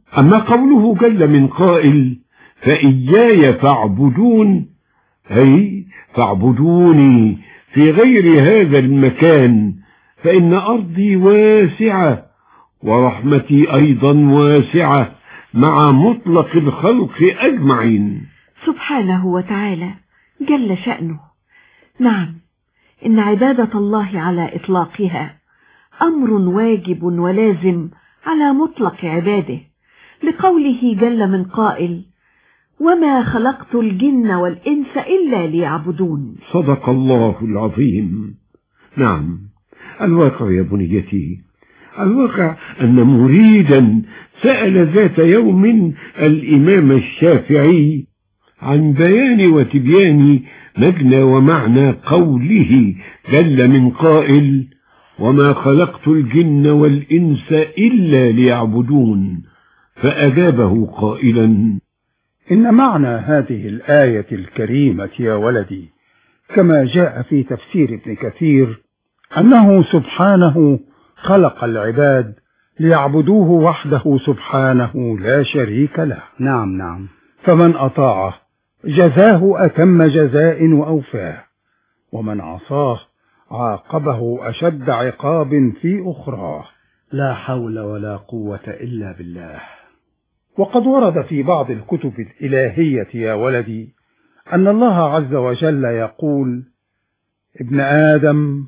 أما قوله جل من قائل فإياي فاعبدون أي فاعبدوني في غير هذا المكان فإن أرضي واسعة ورحمتي أيضا واسعة مع مطلق الخلق أجمعين سبحانه وتعالى جل شأنه نعم إن عبادة الله على إطلاقها أمر واجب ولازم على مطلق عباده لقوله جل من قائل وما خلقت الجن والإنس إلا ليعبدون صدق الله العظيم نعم الواقع يا بنيتي الواقع أن مريدا سأل ذات يوم الإمام الشافعي عن بيان وتبيان مجنى ومعنى قوله جل من قائل وما خلقت الجن والإنس إلا ليعبدون فأجابه قائلا إن معنى هذه الآية الكريمة يا ولدي كما جاء في تفسير ابن كثير أنه سبحانه خلق العباد ليعبدوه وحده سبحانه لا شريك له نعم نعم فمن أطاعه جزاه أتم جزاء وأوفاه ومن عصاه عاقبه أشد عقاب في أخراه لا حول ولا قوة إلا بالله وقد ورد في بعض الكتب الإلهية يا ولدي أن الله عز وجل يقول ابن آدم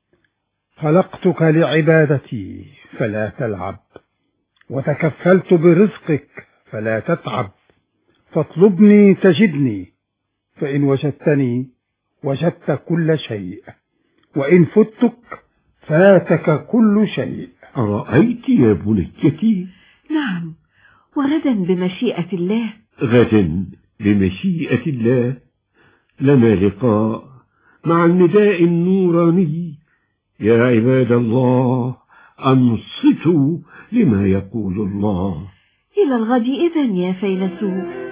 خلقتك لعبادتي فلا تلعب وتكفلت برزقك فلا تتعب فاطلبني تجدني فإن وجدتني وجدت كل شيء وإن فتك فاتك كل شيء أرأيت يا بنيتي نعم وغدا بمشيئة الله غدا بمشيئة الله لنا لقاء مع النداء النوراني يا عباد الله أنصتوا لما يقول الله إلى الغد إذن يا فيلسوف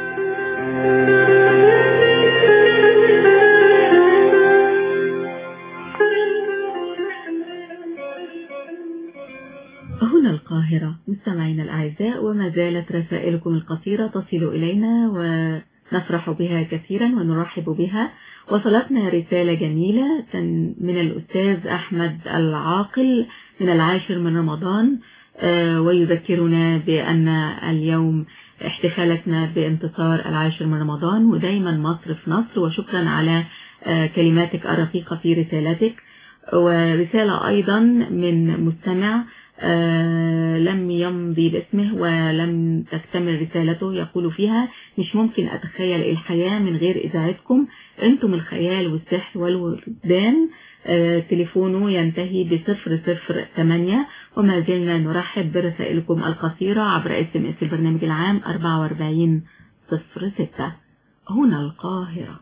هنا القاهرة مستمعينا الأعزاء وما زالت رسائلكم القصيرة تصل إلينا ونفرح بها كثيرا ونرحب بها وصلتنا رسالة جميلة من الأستاذ أحمد العاقل من العاشر من رمضان ويذكرنا بأن اليوم احتفالتنا بانتصار العاشر من رمضان ودايما مصر في نصر وشكرا على كلماتك الرقيقة في رسالتك ورسالة أيضا من مستمع آه لم يمضي باسمه ولم تكتمل رسالته يقول فيها مش ممكن أتخيل الحياة من غير إذاعتكم أنتم الخيال والسحر والوجدان آه تليفونه ينتهي بصفر صفر ثمانية وما زلنا نرحب برسائلكم القصيرة عبر اس ام اس البرنامج العام 44 صفر ستة هنا القاهرة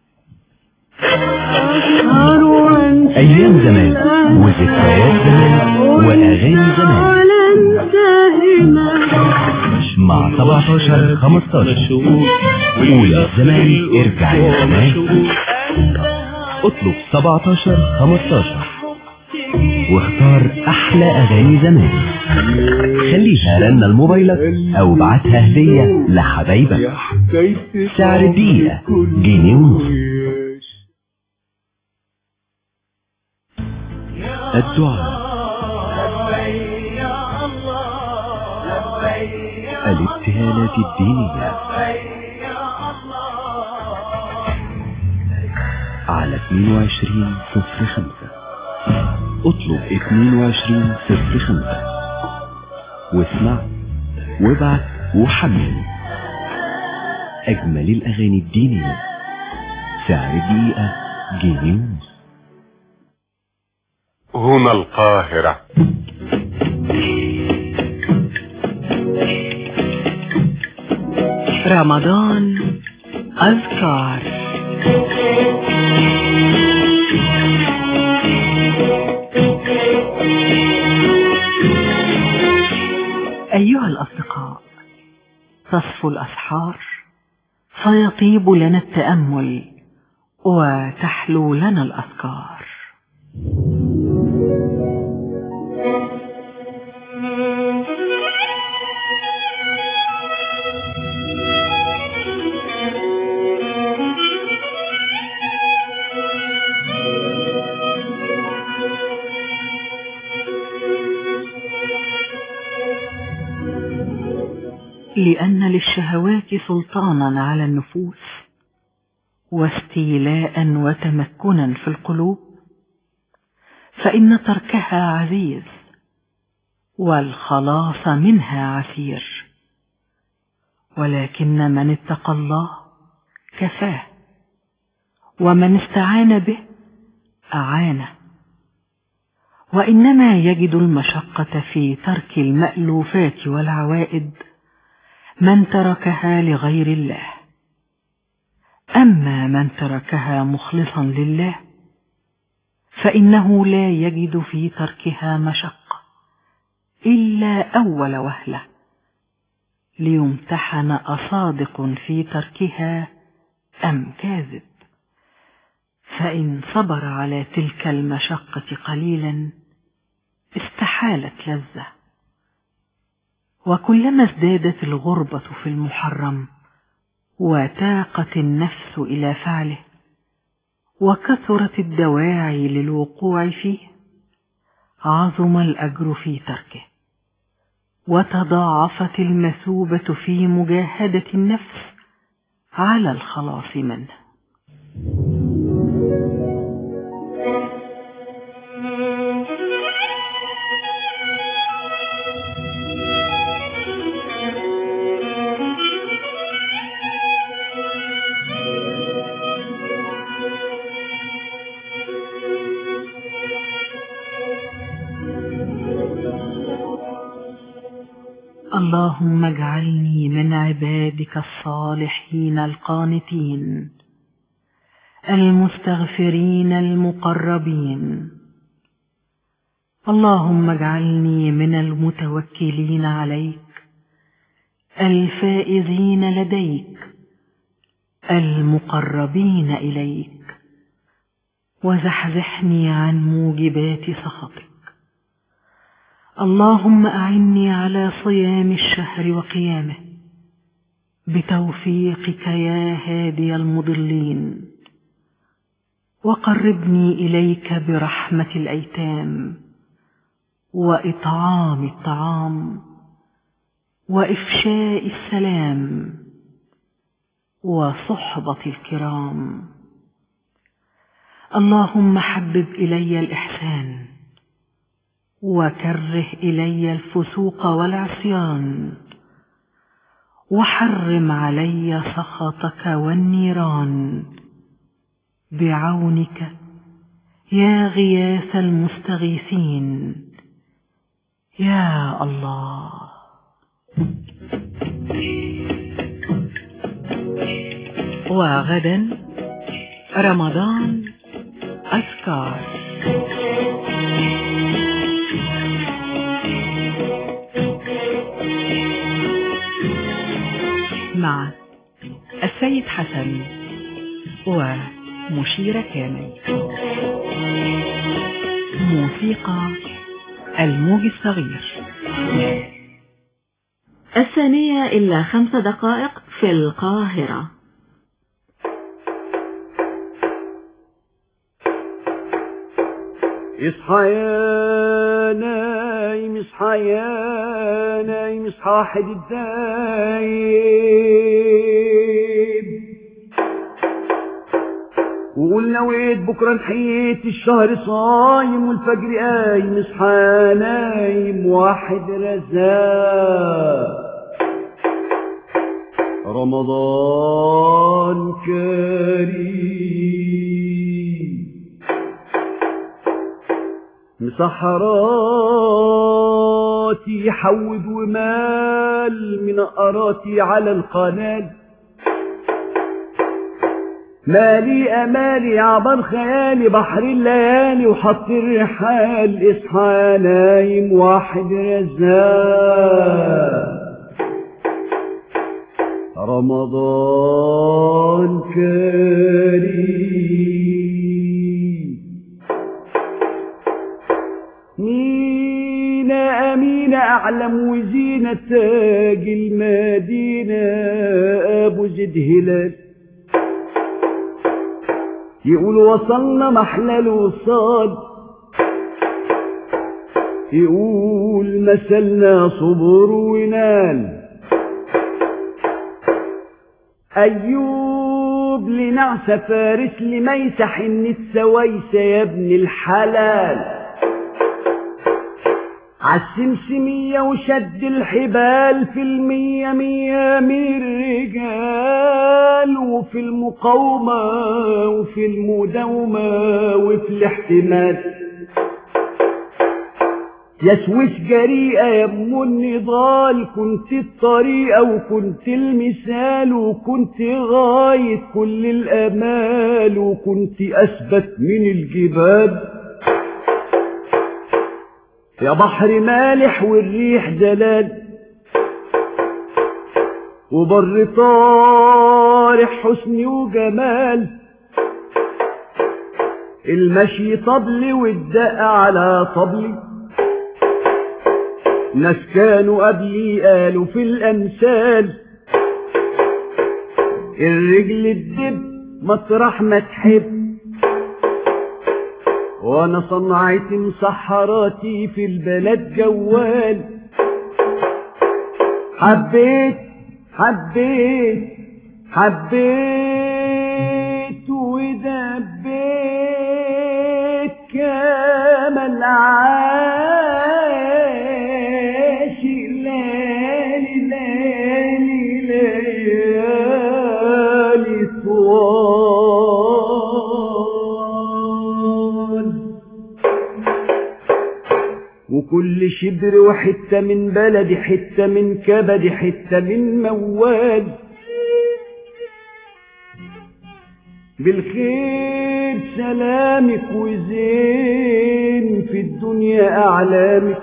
أيام زمان وذكريات زمان وأغاني زمان مع 17 15 قول الزمان ارجع يا زمان اطلب 17 15 واختار أحلى أغاني زمان خليها رنة لموبايلك أو ابعتها هدية لحبايبك سعر الدقيقة جنيه ونص الدعاء الابتهالات الدينية على 22 صفر خمسة اطلب 22 صفر خمسة واسمع وابعت وحمل أجمل الأغاني الدينية سعر الدقيقة جنيه ونص هنا القاهرة رمضان أذكار أيها الأصدقاء تصفو الأسحار فيطيب لنا التأمل وتحلو لنا الأذكار لأن للشهوات سلطانا على النفوس واستيلاء وتمكنا في القلوب فإن تركها عزيز والخلاص منها عسير ولكن من اتقى الله كفاه ومن استعان به أعانه وإنما يجد المشقة في ترك المألوفات والعوائد من تركها لغير الله أما من تركها مخلصا لله فإنه لا يجد في تركها مشقة إلا أول وهلة ليمتحن أصادق في تركها أم كاذب فإن صبر على تلك المشقة قليلا استحالت لذة وكلما ازدادت الغربة في المحرم وتاقت النفس إلى فعله وكثرت الدواعي للوقوع فيه عظم الأجر في تركه وتضاعفت المثوبة في مجاهدة النفس على الخلاص منه اللهم اجعلني من عبادك الصالحين القانتين المستغفرين المقربين اللهم اجعلني من المتوكلين عليك الفائزين لديك المقربين إليك وزحزحني عن موجبات سخطك اللهم أعني على صيام الشهر وقيامه بتوفيقك يا هادي المضلين وقربني إليك برحمة الأيتام وإطعام الطعام وإفشاء السلام وصحبة الكرام اللهم حبب إلي الإحسان وكره إلي الفسوق والعصيان وحرم علي سخطك والنيران بعونك يا غياث المستغيثين يا الله وغدا رمضان أذكار مع السيد حسن ومشيرة كامل موسيقى الموج الصغير الثانية إلا خمس دقائق في القاهرة اصحى يا نايم اصحى يا نايم اصحى واحد الدايم وقول نويت بكرة نحيت الشهر صايم والفجر قايم اصحى يا نايم واحد رزاق رمضان كريم مسحراتي حود ومال من قراتي على القناه مالي امالي عبر خيالي بحر الليالي وحط الرحال اصحى يا نايم واحد رزاق رمضان كريم مينا أمينة أعلم وزينة تاج المدينة أبو زيد هلال يقول وصلنا محلى الوصال يقول مثلنا صبر ونال أيوب لنعس فارس لميسح إن السويس يا ابن الحلال عالسمسمية وشد الحبال في المية مية من الرجال وفي المقاومة وفي المداومة وفي الاحتمال يا سويس جريئة يا ام النضال كنت الطريقة وكنت المثال وكنت غاية كل الأمال وكنت أثبت من الجبال يا بحر مالح والريح دلال وبر طارح حسن وجمال المشي طبل والدق على طبلي ناس كانوا قبلي قالوا في الأمثال الرجل الدب مطرح ما تحب وانا صنعتي مسحراتي في البلد جوال حبيت حبيت حبيت ودبيت كما العاشق ليالي ليالي ليالي طوال وكل شبر وحتة من بلدي حتة من كبدي حتة من موال بالخير سلامك وزين في الدنيا أعلامك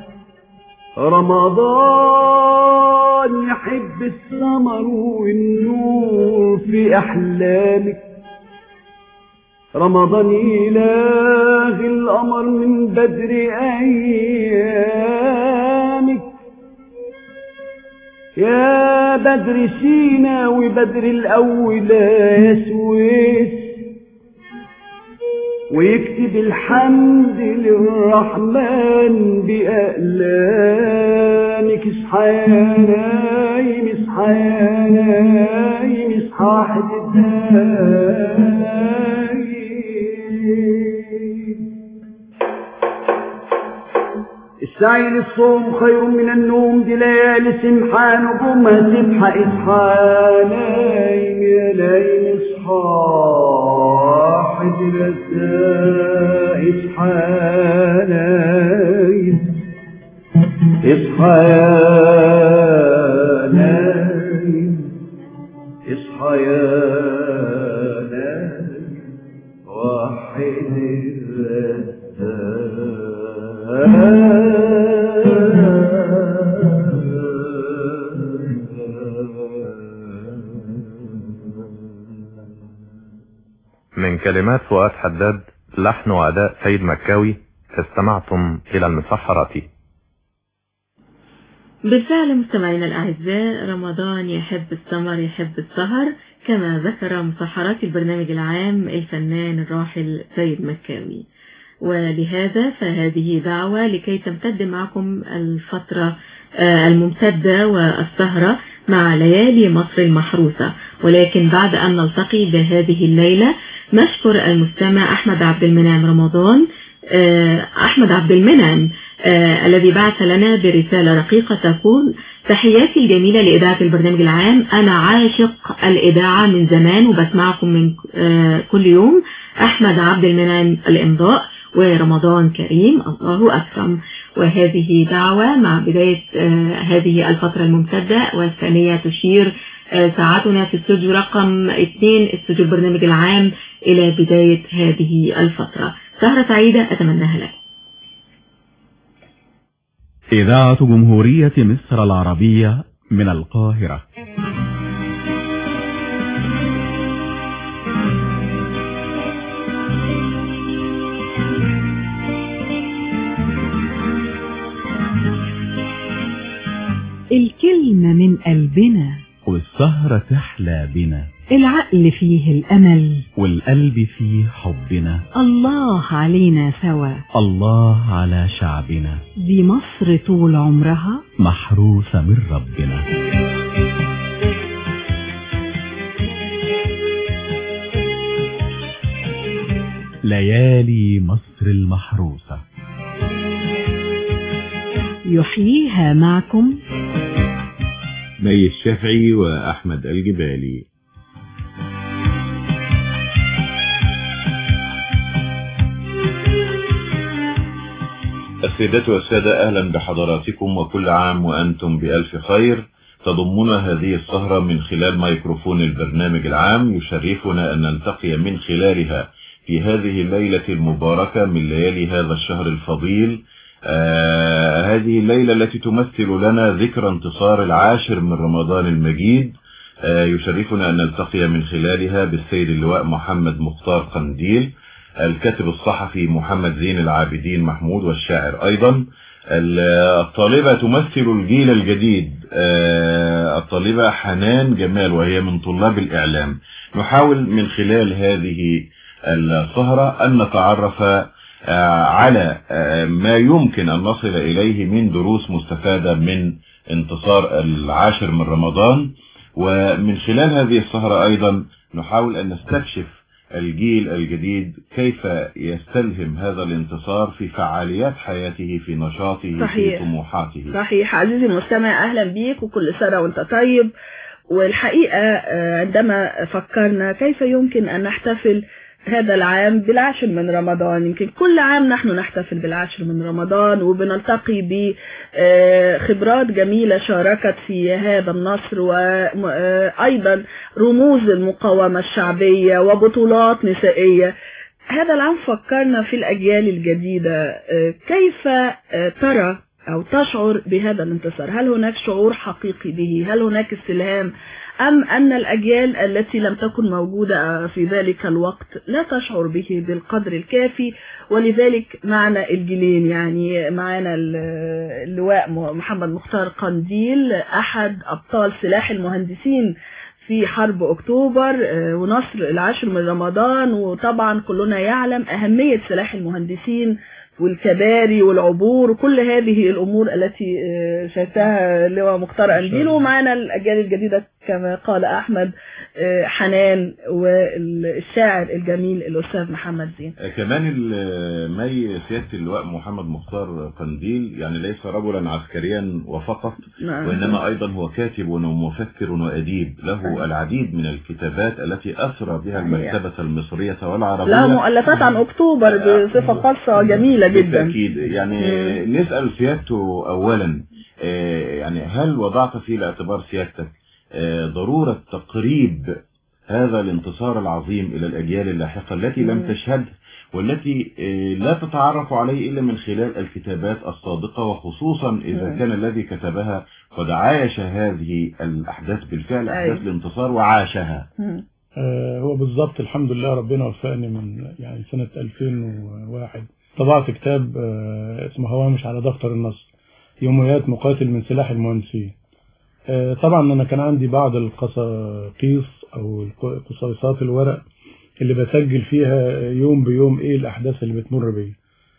رمضان يحب السمر والنور في أحلامك رمضان يلاغي القمر من بدر أيامك يا بدر سينا وبدر الأول يا سويس ويكتب الحمد للرحمن بأقلامك اصحى يا نايم اصحى يا نايم اصحى حد الدايم السعي للصوم خير من النوم دي ليالي سمحة نجومها سبحة اصحى يا نايم يا نايم اصحى حجر الساء اصحى يا نايم اصحى يا نايم اصحى يا نايم وحد من كلمات فؤاد حداد لحن وأداء سيد مكاوي استمعتم إلى المسحرات بالفعل مستمعينا الأعزاء رمضان يحب السمر يحب السهر كما ذكر مسحرات البرنامج العام الفنان الراحل سيد مكاوي ولهذا فهذه دعوة لكي تمتد معكم الفترة آه، الممتدة والسهرة مع ليالي مصر المحروسة ولكن بعد أن نلتقي بهذه الليلة نشكر المستمع أحمد عبد المنعم رمضان آه، أحمد عبد المنعم آه، الذي بعث لنا برسالة رقيقة تقول تحياتي الجميلة لإذاعة البرنامج العام أنا عاشق الإذاعة من زمان وبسمعكم من آه، كل يوم أحمد عبد المنعم الإمضاء ورمضان كريم الله أكرم وهذه دعوة مع بداية آه، هذه الفترة الممتدة والثانية تشير آه، ساعتنا في استوديو رقم 2 استوديو البرنامج العام إلى بداية هذه الفترة سهرة سعيدة أتمناها لكم إذاعة جمهورية مصر العربية من القاهرة الكلمة من قلبنا والسهرة تحلى بنا العقل فيه الأمل والقلب فيه حبنا الله علينا سوا الله على شعبنا دي مصر طول عمرها محروسة من ربنا ليالي مصر المحروسة يحييها معكم مي الشافعي وأحمد الجبالي السيدات والسادة أهلا بحضراتكم وكل عام وأنتم بألف خير تضمنا هذه السهرة من خلال ميكروفون البرنامج العام يشرفنا أن نلتقي من خلالها في هذه الليلة المباركة من ليالي هذا الشهر الفضيل آه هذه الليلة التي تمثل لنا ذكرى انتصار العاشر من رمضان المجيد آه يشرفنا أن نلتقي من خلالها بالسيد اللواء محمد مختار قنديل الكاتب الصحفي محمد زين العابدين محمود والشاعر أيضا الطالبة تمثل الجيل الجديد الطالبة حنان جمال وهي من طلاب الإعلام نحاول من خلال هذه السهرة أن نتعرف على ما يمكن أن نصل إليه من دروس مستفادة من انتصار العاشر من رمضان ومن خلال هذه السهرة أيضا نحاول أن نستكشف الجيل الجديد كيف يستلهم هذا الانتصار في فعاليات حياته في نشاطه صحيح. في طموحاته صحيح عزيزي المستمع أهلا بيك وكل سنة وانت طيب والحقيقة عندما فكرنا كيف يمكن أن نحتفل هذا العام بالعاشر من رمضان يمكن كل عام نحن نحتفل بالعاشر من رمضان وبنلتقي بخبرات جميلة شاركت في هذا النصر وأيضا رموز المقاومة الشعبية وبطولات نسائية هذا العام فكرنا في الأجيال الجديدة كيف ترى أو تشعر بهذا الانتصار هل هناك شعور حقيقي به هل هناك استلهام أم أن الأجيال التي لم تكن موجودة في ذلك الوقت لا تشعر به بالقدر الكافي ولذلك معنا الجيلين يعني معنا اللواء محمد مختار قنديل أحد أبطال سلاح المهندسين في حرب أكتوبر ونصر العاشر من رمضان وطبعا كلنا يعلم أهمية سلاح المهندسين والكباري والعبور وكل هذه الأمور التي شاهدتها لواء مختار قنديل ومعنا الأجيال الجديدة كما قال أحمد حنان والشاعر الجميل الأستاذ محمد زين كمان مي سيادة اللواء محمد مختار قنديل يعني ليس رجلا عسكريا وفقط نعم. وإنما أيضا هو كاتب ومفكر وأديب له العديد من الكتابات التي أسرى بها المكتبة المصرية والعربية لا مؤلفات عن أكتوبر بصفة خاصة جميلة جدا بالتأكيد يعني مم. نسأل سيادته أولا يعني هل وضعت في الاعتبار سيادتك ضرورة تقريب هذا الانتصار العظيم إلى الأجيال اللاحقة التي لم تشهد والتي لا تتعرف عليه إلا من خلال الكتابات الصادقة وخصوصا إذا كان الذي كتبها قد عايش هذه الأحداث بالفعل أحداث الانتصار وعاشها هو بالضبط الحمد لله ربنا وفقني من يعني سنة 2001 طبعت كتاب اسمه هوامش على دفتر النصر يوميات مقاتل من سلاح المهندسين طبعا انا كان عندي بعض القصاقيص او قصاصات الورق اللي بسجل فيها يوم بيوم ايه الاحداث اللي بتمر بيا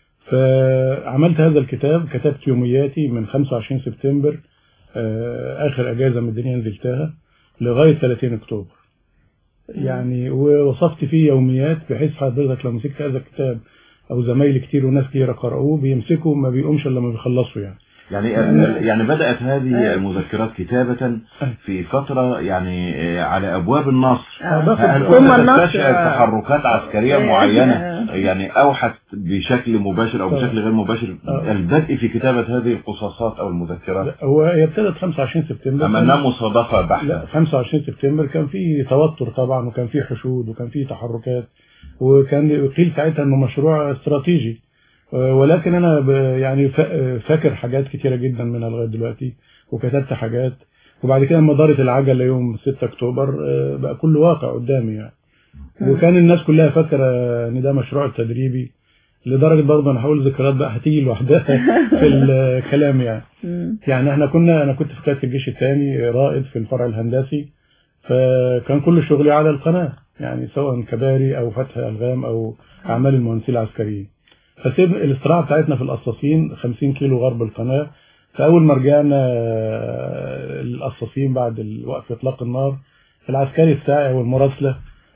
فعملت هذا الكتاب كتبت يومياتي من 25 سبتمبر اخر اجازه من الدنيا نزلتها لغايه 30 اكتوبر يعني ووصفت فيه يوميات بحيث حضرتك لو مسكت هذا الكتاب او زمايلي كتير وناس كتير قرأوه بيمسكوا ما بيقومش الا لما بيخلصوا يعني يعني يعني بدأت هذه المذكرات كتابة في فترة يعني على أبواب النصر هل كنت تستشعر تحركات عسكرية معينة يعني أوحت بشكل مباشر أو بشكل غير مباشر البدء في كتابة هذه القصاصات أو المذكرات هو هي ابتدت 25 سبتمبر أما أنها مصادفة بحتة لا 25 سبتمبر كان في توتر طبعا وكان في حشود وكان في تحركات وكان قيل ساعتها انه مشروع استراتيجي ولكن انا يعني فاكر حاجات كتيرة جدا منها لغايه دلوقتي وكتبت حاجات وبعد كده لما دارت العجله يوم 6 اكتوبر بقى كل واقع قدامي يعني وكان الناس كلها فاكره ان ده مشروع تدريبي لدرجه برضه انا هقول ذكريات بقى هتيجي لوحدها في الكلام يعني يعني احنا كنا انا كنت في قياده الجيش الثاني رائد في الفرع الهندسي فكان كل شغلي على القناه يعني سواء كباري او فتح الغام او اعمال المهندسين العسكريين فسيب الاستراحه بتاعتنا في القصاصين 50 كيلو غرب القناه فاول ما رجعنا القصاصين بعد وقف اطلاق النار العسكري الساعي والمراسله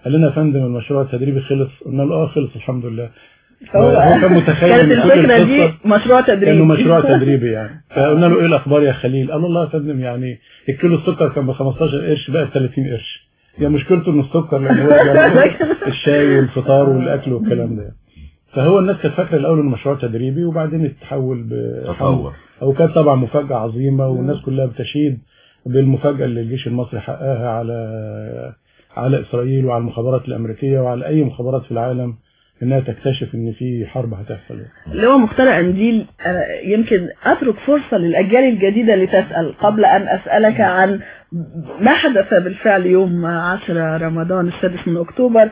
قال لنا يا فندم المشروع التدريبي خلص قلنا له اه خلص الحمد لله فهو هو كان متخيل كانت إن كل الفكرة دي القصة مشروع تدريبي كانه مشروع تدريبي يعني فقلنا له ايه الاخبار يا خليل قال والله يا فندم يعني الكيلو السكر كان ب 15 قرش بقى ب 30 قرش هي مشكلته ان السكر لان هو يعني الشاي والفطار والاكل والكلام ده فهو الناس كانت فاكره الاول انه مشروع تدريبي وبعدين اتحول تطور. او كانت طبعا مفاجاه عظيمه والناس كلها بتشيد بالمفاجاه اللي الجيش المصري حققها على على اسرائيل وعلى المخابرات الامريكيه وعلى اي مخابرات في العالم انها تكتشف ان في حرب هتحصل اللي هو مخترع انديل أنا يمكن اترك فرصة للاجيال الجديدة لتسأل قبل ان اسألك عن ما حدث بالفعل يوم 10 رمضان السادس من اكتوبر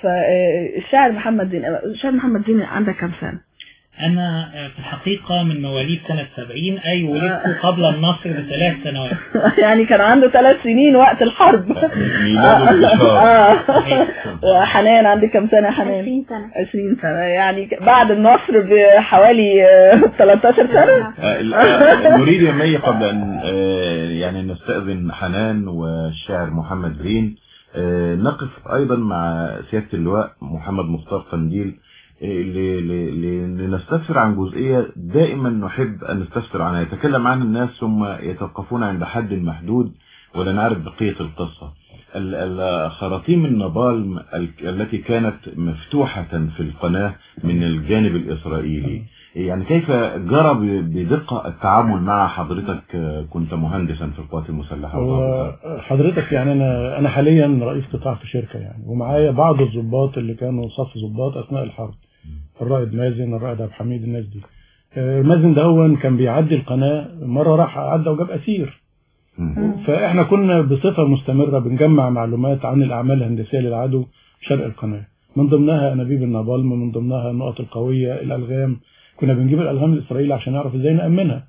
فالشاعر محمد دين الشاعر محمد دين عندك كم سنة؟ أنا في الحقيقة من مواليد سنة 70 أي ولدت قبل النصر بثلاث سنوات يعني كان عنده ثلاث سنين وقت الحرب ميلاد البشار آه. وحنان عندك كم سنة يا حنان؟ 20 سنة 20 سنة يعني بعد النصر بحوالي آه، 13 سنة آه، ال- آه، نريد يا مي قبل أن آه، يعني نستأذن حنان والشاعر محمد برين آه، نقف أيضا مع سيادة اللواء محمد مختار قنديل آه، ل- ل- ل- لنستفسر عن جزئية دائما نحب أن نستفسر عنها يتكلم عنها الناس ثم يتوقفون عند حد محدود ولا نعرف بقية القصة ال- ال- خراطيم النابالم ال- التي كانت مفتوحة في القناة من الجانب الإسرائيلي يعني كيف جرى ب- بدقة التعامل مع حضرتك آه، كنت مهندسا في القوات المسلحة هو حضرتك يعني انا انا حاليا رئيس قطاع في شركه يعني ومعايا بعض الضباط اللي كانوا صف ضباط اثناء الحرب الرائد مازن الرائد عبد الحميد الناس دي آه، مازن ده هو كان بيعدي القناه مره راح عدى وجاب اسير فاحنا كنا بصفه مستمره بنجمع معلومات عن الاعمال الهندسيه للعدو شرق القناه من ضمنها انابيب النابالم من ضمنها النقط القويه الالغام كنا بنجيب الالغام الاسرائيليه عشان نعرف ازاي نامنها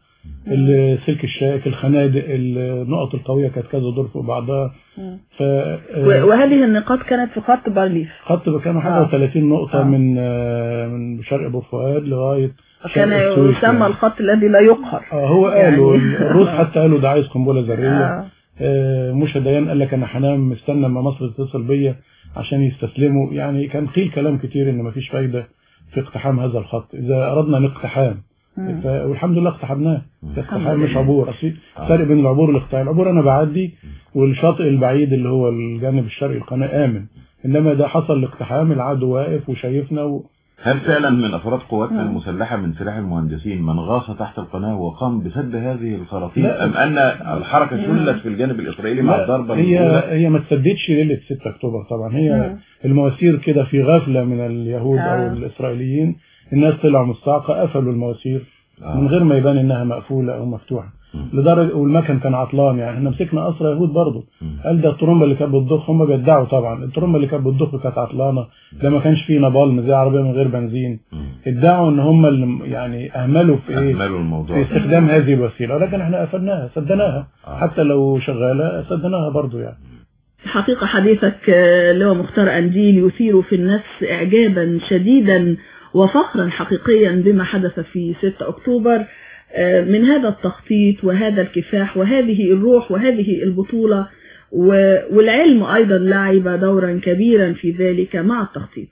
السلك الشائك الخنادق النقط القويه كانت كذا دور فوق بعضها ف و- وهذه النقاط كانت في خط بارليف خط كانوا حاجه آه. و30 نقطه آه. من آه، من شرق ابو فؤاد لغايه كان شرق السويس يسمى يعني. الخط الذي لا يقهر اه هو قالوا يعني- الروس حتى قالوا ده عايز قنبله ذريه آه. آه، موشى ديان قال لك انا هنام مستنى اما مصر تتصل بيا عشان يستسلموا يعني كان قيل كلام كتير ان مفيش فايده في اقتحام هذا الخط اذا اردنا الاقتحام مم. ف... والحمد لله اقتحمناه اقتحام الحمد مش لله. عبور اصل فرق بين العبور والاقتحام العبور انا بعدي والشاطئ البعيد اللي هو الجانب الشرقي القناه امن انما ده حصل الاقتحام العدو واقف وشايفنا و... هل فعلا من أفراد قواتنا المسلحة من سلاح المهندسين من غاص تحت القناة وقام بسد هذه الخراطيم لا. أم أن الحركة شلت في الجانب الإسرائيلي مع لا، الضربة هي الأولى هي ما تسددش ليله 6 اكتوبر طبعا هي مم. المواسير كده في غفله من اليهود آه. او الاسرائيليين الناس طلعوا مستعقه قفلوا المواسير آه. من غير ما يبان انها مقفوله او مفتوحه لدرجه والمكن كان عطلان يعني احنا مسكنا اسرى يهود برضه قال ده الترومبه اللي كانت بتضخ هم بيدعوا طبعا الترومبه اللي كانت بتضخ كانت عطلانه ده ما كانش فيه نابالم زي عربيه من غير بنزين ادعوا ان هم اللي يعني اهملوا في ايه أهملوا الموضوع في استخدام هذه الوسيله ولكن احنا قفلناها سدناها حتى لو شغاله سدناها برضه يعني حقيقة حديثك آه، اللي هو مختار أنديل يثير في النفس إعجابا شديدا وفخرا حقيقيا بما حدث في 6 أكتوبر آه، من هذا التخطيط وهذا الكفاح وهذه الروح وهذه البطولة و- والعلم أيضا لعب دورا كبيرا في ذلك مع التخطيط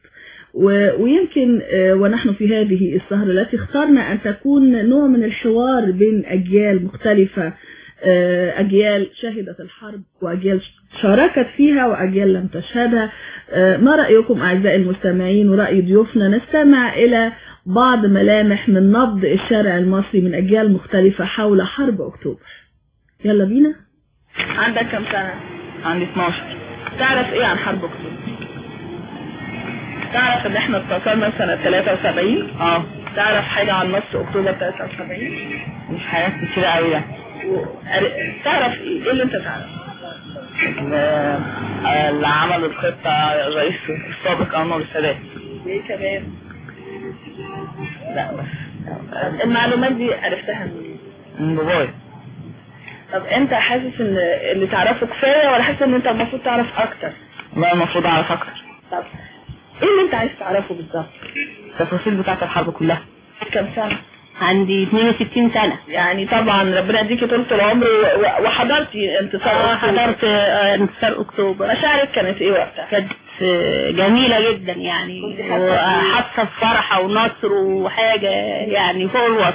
و- ويمكن آه، ونحن في هذه السهرة التي اخترنا أن تكون نوع من الحوار بين أجيال مختلفة آه، أجيال شهدت الحرب وأجيال شاركت فيها وأجيال لم تشهدها آه، ما رأيكم أعزائي المستمعين ورأي ضيوفنا نستمع إلى بعض ملامح من نبض الشارع المصري من أجيال مختلفة حول حرب أكتوبر يلا بينا عندك كم سنة؟ عندي 12 تعرف إيه عن حرب أكتوبر؟ تعرف إن إحنا استقرنا سنة 73 اه تعرف حاجة عن نص أكتوبر 73 مش حاجات كتير قوي يعني تعرف إيه؟ إيه اللي أنت تعرفه؟ اللي عمل الخطة الرئيس السابق أنور السادات ايه كمان لا بس المعلومات دي عرفتها منين من بابايا طب انت حاسس ان اللي تعرفه كفايه ولا حاسس ان انت المفروض تعرف اكتر لا المفروض أعرف أكتر طب ايه اللي انت عايز تعرفه بالظبط التفاصيل بتاعة الحرب كلها كم سنه عندي 62 سنة يعني طبعا ربنا يديكي طول العمر و- و- وحضرتي انتصار آه، أكتوبر. حضرت آه، انتصار اكتوبر مشاعرك كانت ايه وقتها؟ كانت آه، جميلة جدا يعني وحاسة بفرحة ونصر وحاجة يعني فوق الوصف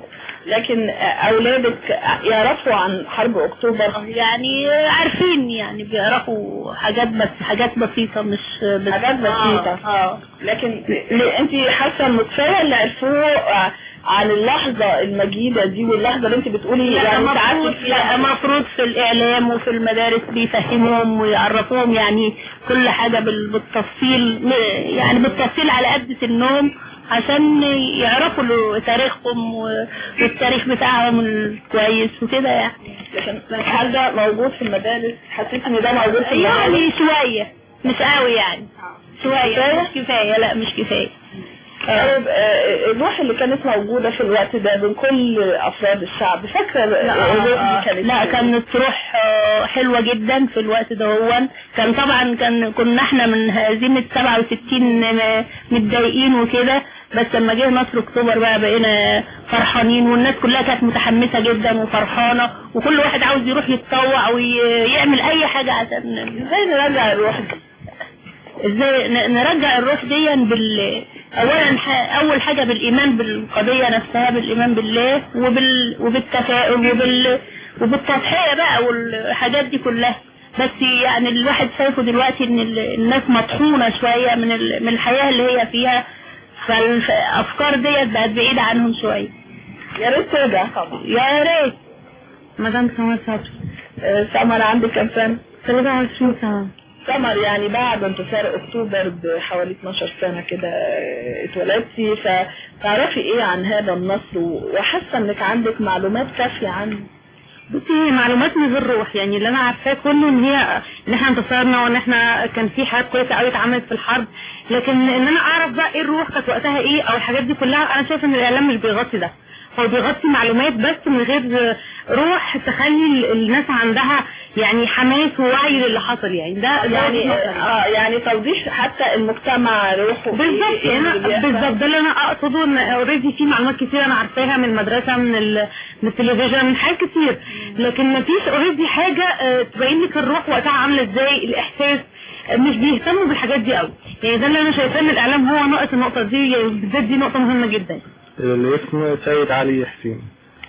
لكن اولادك يعرفوا عن حرب اكتوبر يعني عارفين يعني بيعرفوا حاجات بس حاجات بسيطة مش بس حاجات بسيطة آه. آه. لكن انت حاسه انه كفايه اللي عرفوه عن اللحظه المجيده دي واللحظه اللي انت بتقولي لا يعني مفروض ساعات لا مفروض في الإعلام وفي المدارس بيفهموهم ويعرفوهم يعني كل حاجة بال- بالتفصيل م- يعني بالتفصيل على قد سنهم عشان يعرفوا له تاريخهم و- والتاريخ بتاعهم الكويس وكده يعني لكن هل ده موجود في المدارس حسيت ان ده موجود في المدارس يعني شوية مش قوي يعني شوية مش كفاية لا مش كفاية طيب آه، الروح اللي كانت موجودة في الوقت ده بين كل أفراد الشعب فاكرة الروح دي كانت لا إيه؟ كانت روح آه، حلوة جدا في الوقت ده هو كان طبعا كان كنا احنا من هزيمة 67 م- متضايقين وكده بس لما جه نصر اكتوبر بقى بقينا فرحانين والناس كلها كانت متحمسة جدا وفرحانة وكل واحد عاوز يروح يتطوع ويعمل اي حاجة عشان ازاي نرجع الروح دي ازاي ن- نرجع الروح دي بال اولا ح... اول حاجة بالايمان بالقضية نفسها بالايمان بالله وبال... وبالتفاؤل وبال... وبالتضحية بقى والحاجات دي كلها بس يعني الواحد شايفه دلوقتي ان ال- الناس مطحونة شوية من ال... من الحياة اللي هي فيها فالافكار ديت بقت بعيدة عنهم شوية يا ريت ترجع طبعا يا ريت مدام سمر صبري سمر عندك كام سنة؟ 23 سنة سمر يعني بعد انتصار اكتوبر بحوالي 12 سنة كده آه، اتولدتي فتعرفي ايه عن هذا النصر و- وحاسة انك عندك معلومات كافية عنه بصي هي معلومات من غير روح يعني اللي انا عارفاه كله ان هي ان احنا انتصرنا وان احنا كان في حاجات كويسه قوي اتعملت في الحرب لكن ان انا اعرف بقى ايه الروح كانت وقتها ايه او الحاجات دي كلها انا شايفه ان الاعلام مش بيغطي ده هو بيغطي معلومات بس من غير روح تخلي ال- الناس عندها يعني حماس ووعي للي حصل يعني ده ده يعني وجهة نظري. اه يعني توضيح حتى المجتمع روحه إيه- بالظبط إيه يعني اللي أنا بيحصل. بالظبط ده اللي انا اقصده ان اوريدي في معلومات كتير انا عارفاها من المدرسه من ال... من التلفزيون من حاجات كتير لكن ما فيش اوريدي حاجه آه، تبين لك الروح وقتها عامله ازاي الاحساس آه، مش بيهتموا بالحاجات دي قوي يعني ده اللي انا شايفاه ان الاعلام هو ناقص النقطه دي يعني بالذات دي نقطه مهمه جدا الاسم سيد علي حسين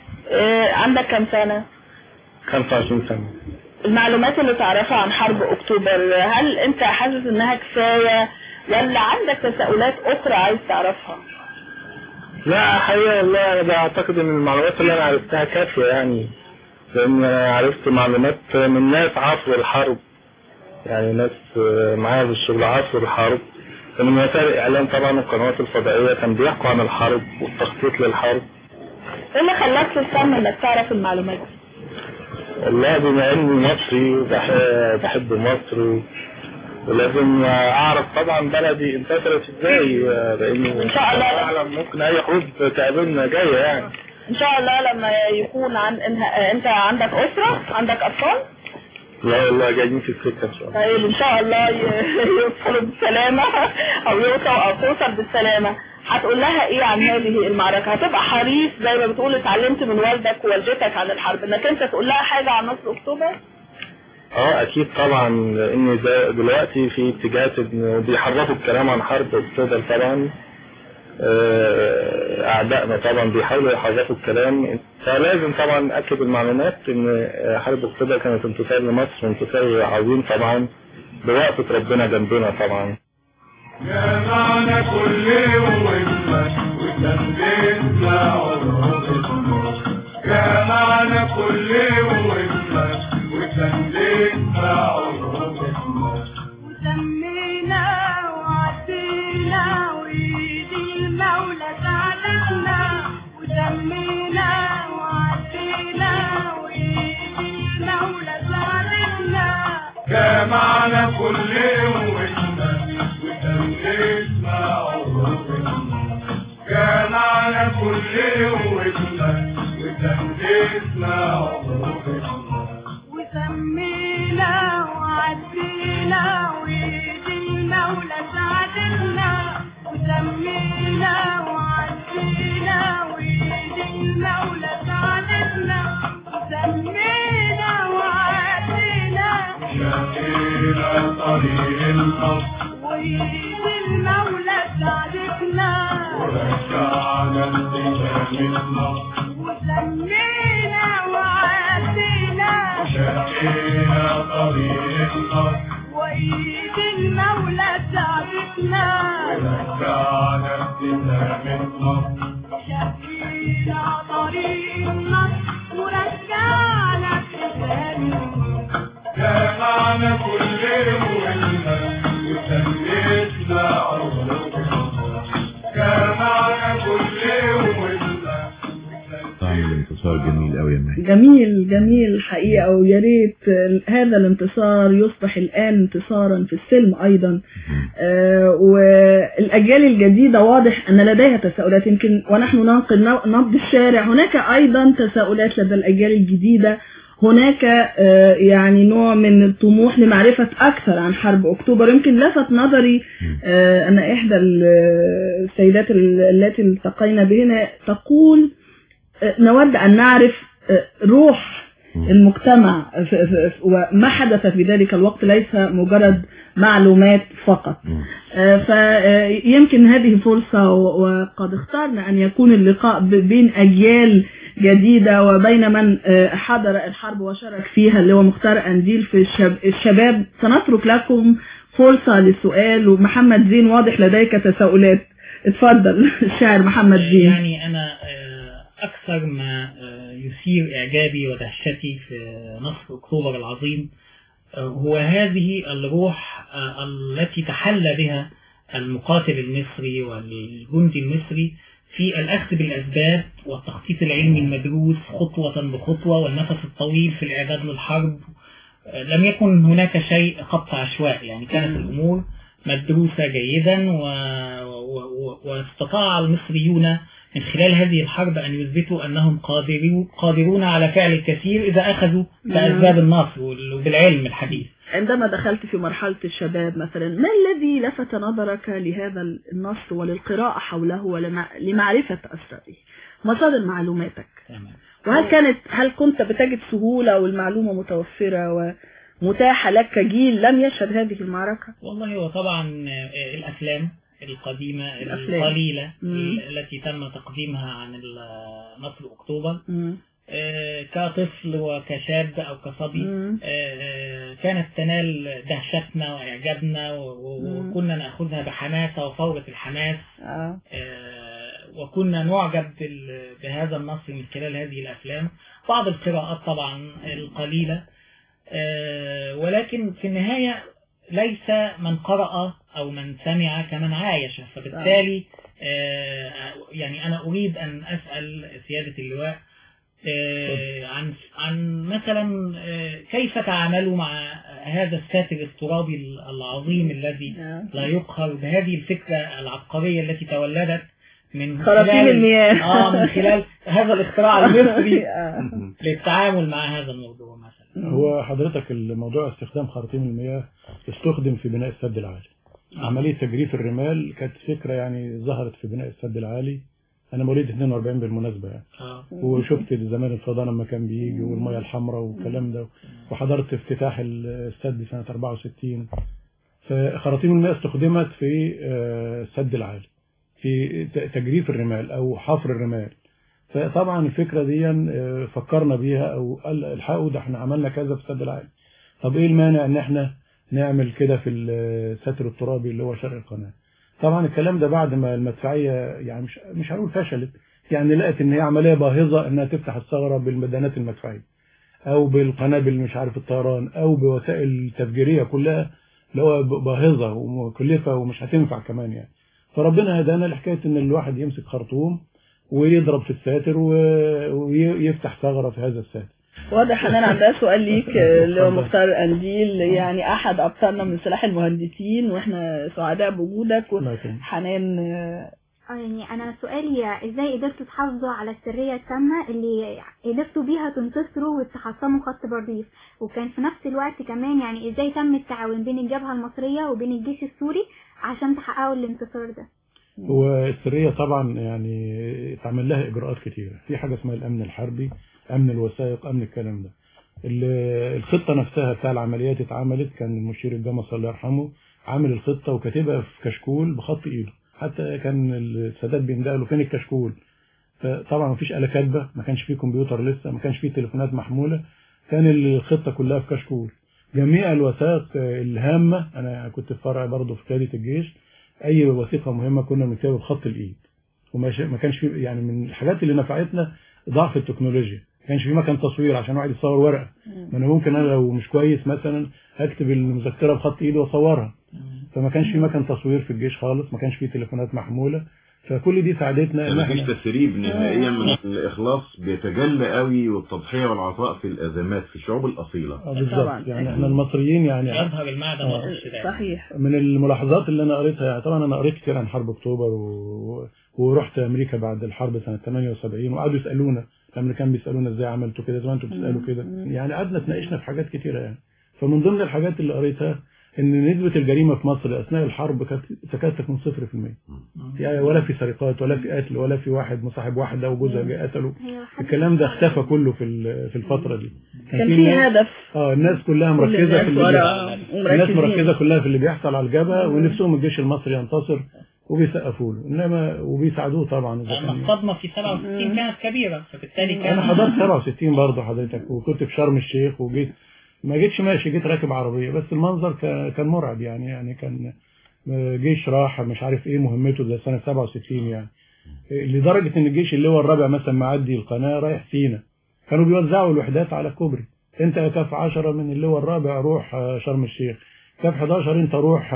آه عندك كام سنة 25 سنة المعلومات اللي تعرفها عن حرب اكتوبر هل انت حاسس انها كفاية ولا عندك تساؤلات اخرى عايز تعرفها لا حقيقة والله أنا بعتقد إن المعلومات اللي أنا عرفتها كافية يعني لأن أنا عرفت معلومات من ناس عصر الحرب يعني ناس معايا في الشغل عصر الحرب من وسائل الإعلام طبعا والقنوات الفضائية كان بيحكوا عن الحرب والتخطيط للحرب ايه اللي خلاك تهتم انك تعرف المعلومات دي والله بما إني مصري وبح- بحب مصر و- ولازم أعرف طبعا بلدي انتصرت إزاي لأن إن شاء الله. أعلم ممكن أي حروب تقابلنا جاية يعني ان شاء الله لما يكون عن انها انت عندك اسرة عندك اطفال لا والله جايين في السكة إن شاء الله طيب ان شاء الله ي- يوصلوا بالسلامة او يوصلوا او توصل بالسلامة هتقول لها ايه عن هذه المعركة هتبقى حريص زي ما بتقول اتعلمت من والدك ووالدتك عن الحرب انك انت تقول لها حاجة عن نصر اكتوبر اه اكيد طبعا لان ده دلوقتي في اتجاهات ان بيحرفوا الكلام عن حرب اكتوبر طبعا آه، اعدائنا طبعا بيحاولوا يحرفوا الكلام فلازم طبعا ناكد المعلومات ان حرب اكتوبر كانت انتصار لمصر انتصار عظيم طبعا بوقفة ربنا جنبنا طبعا جمعنا كل وإنك وسندنا عروضنا جمعنا كل وإنك وسندنا عروضنا وسمينا وعدينا وإيد المولى ساعدتنا وسمينا وعدينا وإيد المولى ساعدتنا جمعنا كل وإنك وسندنا عروضنا جمعنا كل وإنك وسندنا عروضنا وسمينا وعدينا وإيد المولى ساعدتنا وسمينا وعدينا وإيد المولى ساعدتنا وسمينا وعدينا شقينا طريق النصر وإيد المولى ساعدتنا ورجعنا الدنيا من مصر وسمينا وعدينا شقينا طريق النصر وإيد المولى ساعدتنا ورجعنا الدنيا من مصر شقينا طريق النصر ورجعنا الحساب جمعنا كل همنا وسميتنا عروضنا جمعنا كل همنا طعم الانتصار جميل قوي يا ماهي جميل جميل حقيقة ويا ريت هذا الانتصار يصبح الآن انتصارا في السلم أيضا آه، والأجيال الجديدة واضح أن لديها تساؤلات يمكن ونحن ننقل نو- نبض الشارع هناك أيضا تساؤلات لدى الأجيال الجديدة هناك آه، يعني نوع من الطموح لمعرفة أكثر عن حرب أكتوبر يمكن لفت نظري آه، أن إحدى ال- السيدات ال- التي التقينا بهن تقول آه، نود أن نعرف آه، روح المجتمع ف- ف- ف- وما حدث في ذلك الوقت ليس مجرد معلومات فقط فيمكن هذه فرصة و- وقد اخترنا أن يكون اللقاء ب- بين أجيال جديدة وبين من آه، حضر الحرب وشارك فيها اللي هو مختار أنديل في الشب- الشباب سنترك لكم فرصة للسؤال ومحمد زين واضح لديك تساؤلات اتفضل الشاعر محمد زين يعني أنا آه، أكثر ما آه، يثير إعجابي ودهشتي في نصر أكتوبر العظيم آه، هو هذه الروح آه، التي تحلى بها المقاتل المصري والجندي المصري في الأخذ بالأسباب والتخطيط العلمي المدروس خطوة بخطوة والنفس الطويل في الإعداد للحرب آه، لم يكن هناك شيء خط عشواء يعني كانت الأمور مدروسة جيدا و... و... و... واستطاع المصريون من خلال هذه الحرب أن يثبتوا أنهم قادرون قادرون على فعل الكثير إذا أخذوا بأسباب النصر وال- وبالعلم الحديث عندما دخلت في مرحلة الشباب مثلا ما الذي لفت نظرك لهذا النص وللقراءة حوله ولمعرفة أسراره مصادر معلوماتك وهل كانت هل كنت بتجد سهولة والمعلومة متوفرة ومتاحة لك كجيل لم يشهد هذه المعركة والله هو طبعا آه، الأفلام القديمة الأفلام. القليلة مم. التي تم تقديمها عن ال- نصر أكتوبر مم. آه، كطفل وكشاب أو كصبي مم. آه، آه، كانت تنال دهشتنا وإعجابنا و- و- مم. وكنا نأخذها بحماسة وفورة الحماس آه. آه، وكنا نعجب بال- بهذا النصر من خلال هذه الأفلام بعض القراءات طبعا القليلة آه، ولكن في النهاية ليس من قرأ أو من سمع كمن عايش فبالتالي آه، يعني أنا أريد أن أسأل سيادة اللواء آه، عن عن مثلا آه، كيف تعاملوا مع هذا الساتر الترابي العظيم الذي لا يقهر بهذه الفكرة العبقرية التي تولدت من خراطيم خلال- المياه. اه من خلال هذا الاختراع المصري آه. للتعامل مع هذا الموضوع مثلا هو حضرتك الموضوع استخدام خراطيم المياه استخدم في بناء السد العالي عملية تجريف الرمال كانت فكرة يعني ظهرت في بناء السد العالي أنا مواليد 42 بالمناسبة يعني آه. وشفت زمان الفضاء لما كان بيجي والمياه الحمراء والكلام ده وحضرت افتتاح السد سنة 64 فخراطيم المياه استخدمت في آه، السد العالي في ت- تجريف الرمال أو حفر الرمال فطبعا الفكرة دي آه، فكرنا بيها أو قال الحقوا ده احنا عملنا كذا في السد العالي طب ايه المانع ان احنا نعمل كده في الستر الترابي اللي هو شرق القناة طبعا الكلام ده بعد ما المدفعية يعني مش مش هنقول فشلت يعني لقت ان هي عملية باهظة انها تفتح الثغرة بالمدانات المدفعية او بالقنابل مش عارف الطيران او بوسائل التفجيرية كلها اللي هو باهظة ومكلفة ومش هتنفع كمان يعني فربنا هدانا لحكاية ان الواحد يمسك خرطوم ويضرب في الساتر و- ويفتح ثغرة في هذا الساتر واضح ان انا عندها سؤال ليك آه، اللي هو مختار قنديل يعني احد ابطالنا من سلاح المهندسين واحنا سعداء بوجودك وحنان آه، اه يعني انا سؤالي ازاي قدرتوا تحافظوا على السرية التامة اللي قدرتوا بيها تنتصروا وتحطموا خط برديس وكان في نفس الوقت كمان يعني ازاي تم التعاون بين الجبهة المصرية وبين الجيش السوري عشان تحققوا الانتصار ده والسرية طبعا يعني اتعمل لها إجراءات كتيرة في حاجة اسمها الأمن الحربي أمن الوثائق أمن الكلام ده ال- الخطة نفسها بتاع العمليات اتعملت كان المشير الجمص الله يرحمه عامل الخطة وكاتبها في كشكول بخط إيده حتى كان السادات بيندق له فين الكشكول فطبعا مفيش آلة كاتبة ما كانش فيه كمبيوتر لسه ما كانش فيه تليفونات محمولة كان الخطة كلها في كشكول جميع الوثائق الهامة أنا كنت في فرع برضه في قيادة الجيش أي وثيقة مهمة كنا بنكتبها بخط الإيد وما ش- ما كانش فيه يعني من الحاجات اللي نفعتنا ضعف التكنولوجيا ما كانش في مكان تصوير عشان واحد يصور ورقة ما أنا ممكن أنا لو مش كويس مثلا هكتب المذكرة بخط إيدي وأصورها فما كانش في مكان تصوير في الجيش خالص ما كانش في تليفونات محمولة فكل دي ساعدتنا ما إن فيش إحنا تسريب نهائيا من الإخلاص بيتجلى قوي والتضحية والعطاء في الأزمات في الشعوب الأصيلة آه بالظبط يعني احنا المصريين يعني يظهر المعدن آه. وضع الشداد صحيح من الملاحظات اللي انا قريتها يعني طبعا انا قريت كتير عن حرب اكتوبر و... ورحت امريكا بعد الحرب سنه 78 وقعدوا يسالونا الامريكان بيسالونا ازاي عملتوا كده زي ما انتم بتسالوا كده يعني قعدنا اتناقشنا في حاجات كتيره يعني فمن ضمن الحاجات اللي قريتها ان نسبه الجريمه في مصر اثناء الحرب كانت تكاد تكون 0% يعني ولا في سرقات ولا في قتل ولا في واحد مصاحب واحده وجوزها جه قتله الكلام ده اختفى كله في ال- في الفتره دي كان في ناس- هدف اه الناس كلها كل مركزه الناس في اللي ورا بيحصل. ومركزين. الناس مركزه كلها في اللي بيحصل على الجبهه ونفسهم الجيش المصري ينتصر وبيسقفوا له انما وبيساعدوه طبعا اذا لأن كان الصدمة في 67 كانت كبيرة فبالتالي كان انا حضرت 67 برضه حضرتك وكنت في شرم الشيخ وجيت ما جيتش ماشي جيت راكب عربيه بس المنظر كان كان مرعب يعني يعني كان جيش راح مش عارف ايه مهمته زي سنه 67 يعني لدرجه ان الجيش اللي هو الرابع مثلا معدي القناه رايح سينا كانوا بيوزعوا الوحدات على الكوبري انت يا كاف 10 من اللي هو الرابع روح آه، شرم الشيخ كاف 11 انت روح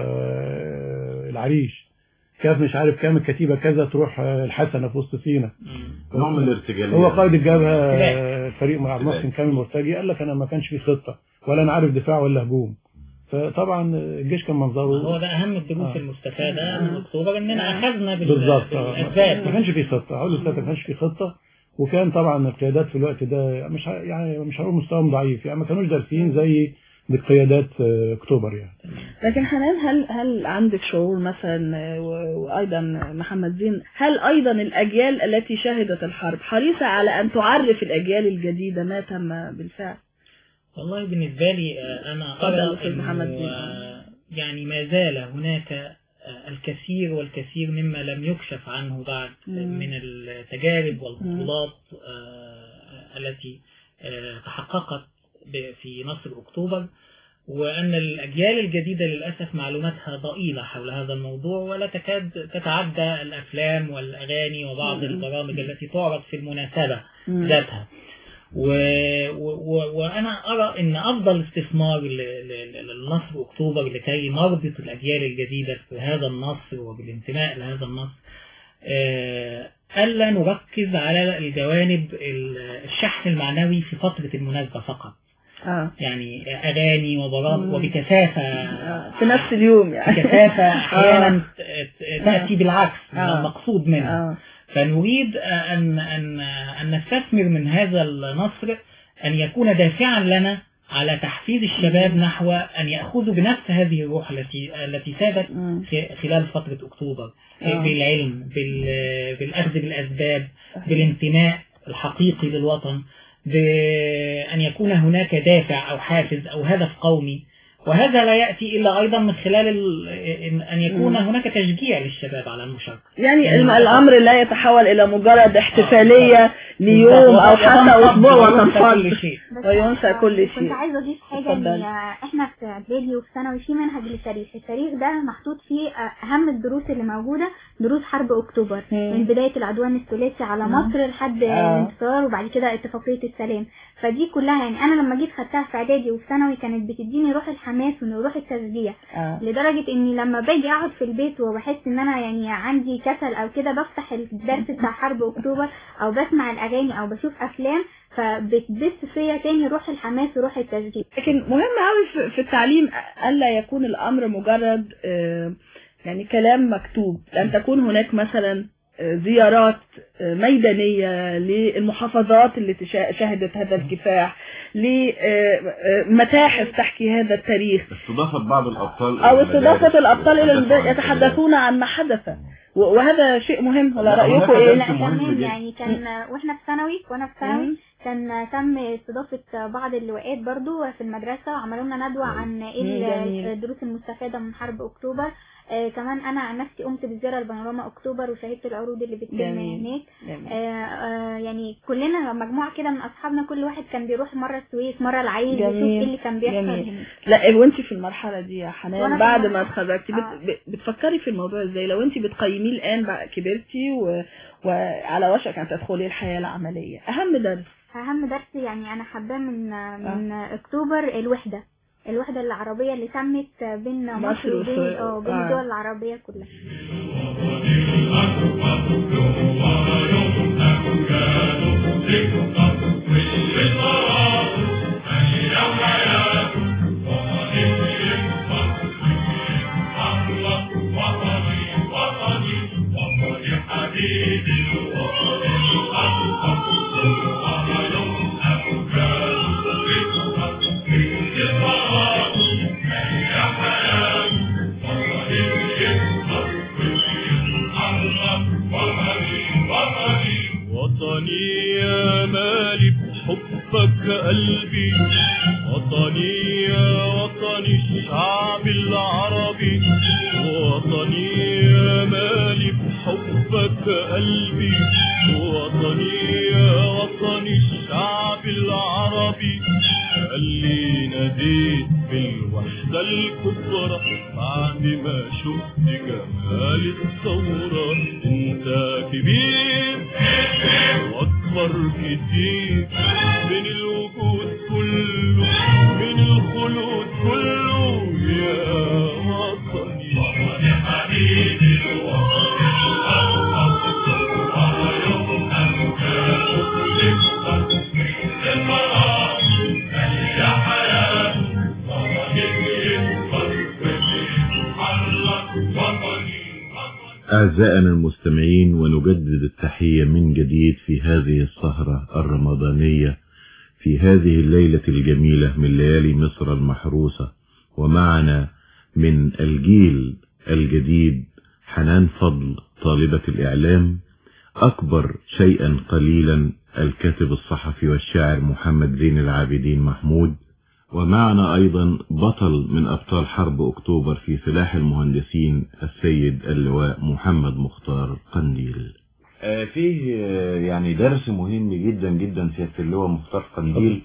آه، العريش كاف مش عارف كام الكتيبه كذا تروح آه، الحسنه في وسط سينا نوع من الارتجالية هو قائد الجبهه ارتجال. آه، فريق مع المصري كامل مرتجي قال لك انا ما كانش في خطه ولا انا عارف دفاع ولا هجوم فطبعا الجيش كان منظره هو ده أهم الدروس آه. المستفادة من أكتوبر إننا أخذنا بال- بالظبط آه. بالأسباب ما كانش في خطه هقول لك ما كانش في خطه وكان طبعا القيادات في الوقت ده مش ه- يعني مش هقول مستواهم ضعيف يعني ما كانوش دارسين زي القيادات آه، اكتوبر يعني لكن حنان هل هل عندك شعور مثلا آه، و- وايضا محمد زين هل ايضا الاجيال التي شهدت الحرب حريصه على ان تعرف الاجيال الجديده ما تم بالفعل؟ والله بالنسبة لي آه، أنا اتفضل أرى أستاذ إنه، محمد زين. آه، يعني ما زال هناك آه، الكثير والكثير مما لم يكشف عنه بعد مم. من التجارب والبطولات آه، التي آه، تحققت ب- في نصر أكتوبر وأن الأجيال الجديدة للأسف معلوماتها ضئيلة حول هذا الموضوع ولا تكاد تتعدى الأفلام والأغاني وبعض مم. البرامج التي تعرض في المناسبة مم. ذاتها و... و... و... وأنا أرى أن أفضل استثمار ل... ل... ل- لنصر أكتوبر لكي نربط الأجيال الجديدة بهذا النصر وبالانتماء لهذا النصر آه، ألا نركز على الجوانب ال- الشحن المعنوي في فترة المناسبة فقط اه يعني أغاني وبرامج مم. وبكثافة آه، في نفس اليوم يعني بكثافة أحيانا آه. ت- ت- تأتي بالعكس من آه. المقصود منها آه. فنريد أن أن أن نستثمر من هذا النصر أن يكون دافعا لنا على تحفيز الشباب نحو أن يأخذوا بنفس هذه الروح التي التي سادت مم. في- خلال فترة أكتوبر آه. بالعلم بال- بالأخذ بالأسباب بالانتماء الحقيقي للوطن بأن يكون هناك دافع أو حافز أو هدف قومي وهذا لا يأتي إلا أيضا من خلال ال- إن- أن يكون مم. هناك تشجيع للشباب على المشاركة يعني الم- الامر لا يتحول الى مجرد احتفاليه ليوم بالضبط. او حتى وتنفض اسبوع وينسى كل وتنفض شيء. وينسى كل كنت شيء عايزه اضيف حاجه اتفضلي. ان احنا في اعدادي وفي ثانوي في منهج للتاريخ التاريخ ده محطوط فيه اهم الدروس اللي موجوده دروس حرب اكتوبر مم. من بدايه العدوان الثلاثي على مم. مصر لحد آه. الانتصار وبعد كده اتفاقيه السلام فدي كلها يعني انا لما جيت خدتها في اعدادي وفي ثانوي كانت بتديني روح الحماس وروح التشجيع آه. لدرجه اني لما باجي اقعد في البيت وبحس ان انا يعني عندي كسل او كده بفتح الدرس بتاع حرب اكتوبر او بسمع الاغاني او بشوف افلام فبتبث فيا تاني روح الحماس وروح التشجيع لكن مهم قوي في- في التعليم الا يكون الامر مجرد آه، يعني كلام مكتوب لان تكون هناك مثلا زيارات ميدانية للمحافظات اللي تشا- شهدت هذا الكفاح لمتاحف تحكي هذا التاريخ استضافة بعض الأبطال أو إلى استضافة المدارس الأبطال إلى والتحدث البلد عن يتحدثون عن ما حدث و- وهذا شيء مهم ولا لا، رأيكم هناك إيه؟ درس لا مهم كمان جدا. يعني كان واحنا في ثانوي وانا في ثانوي كان تم استضافة بعض اللواءات برضو في المدرسة وعملوا لنا ندوة عن ايه جميل. الدروس المستفادة من حرب اكتوبر آه كمان انا عن نفسي قمت بزيارة لبانوراما اكتوبر وشاهدت العروض اللي بتتم جميل. هناك جميل. آه آه يعني كلنا مجموعة كده من اصحابنا كل واحد كان بيروح مرة السويس مرة العين يشوف ايه جميل اللي كان بيحصل جميل هناك لا وانت في المرحلة دي يا حنان وأنا في بعد ما المرحلة- اتخرجتي بت... ب- بتفكري في الموضوع ازاي لو انت بتقيميه الآن بقى كبرتي و... وعلى وشك ان تدخلي الحياة العملية أهم درس اهم درس يعني انا حباه من من اكتوبر الوحده الوحده العربيه اللي تمت بين مصر مصر وبين وسوريا. اه بين آه. الدول العربيه كلها وطني يا مالي بحبك قلبي وطني يا وطني الشعب العربي وطني يا مالي بحبك قلبي وطني يا وطني الشعب العربي اللي ناديت بالوحدة الكبرى بعد ما شفت جمال الثورة انت كبير واكبر كتير من الوجود كله من الخلود كله يا وطني وطني حبيبي أعزائنا المستمعين ونجدد التحية من جديد في هذه السهرة الرمضانية في هذه الليلة الجميلة من ليالي مصر المحروسة ومعنا من الجيل الجديد حنان فضل طالبة الإعلام أكبر شيئا قليلا الكاتب الصحفي والشاعر محمد زين العابدين محمود ومعنا أيضا بطل من أبطال حرب أكتوبر في سلاح المهندسين السيد اللواء محمد مختار قنديل فيه آه، يعني درس مهم جدا جدا سيادة اللواء مختار قنديل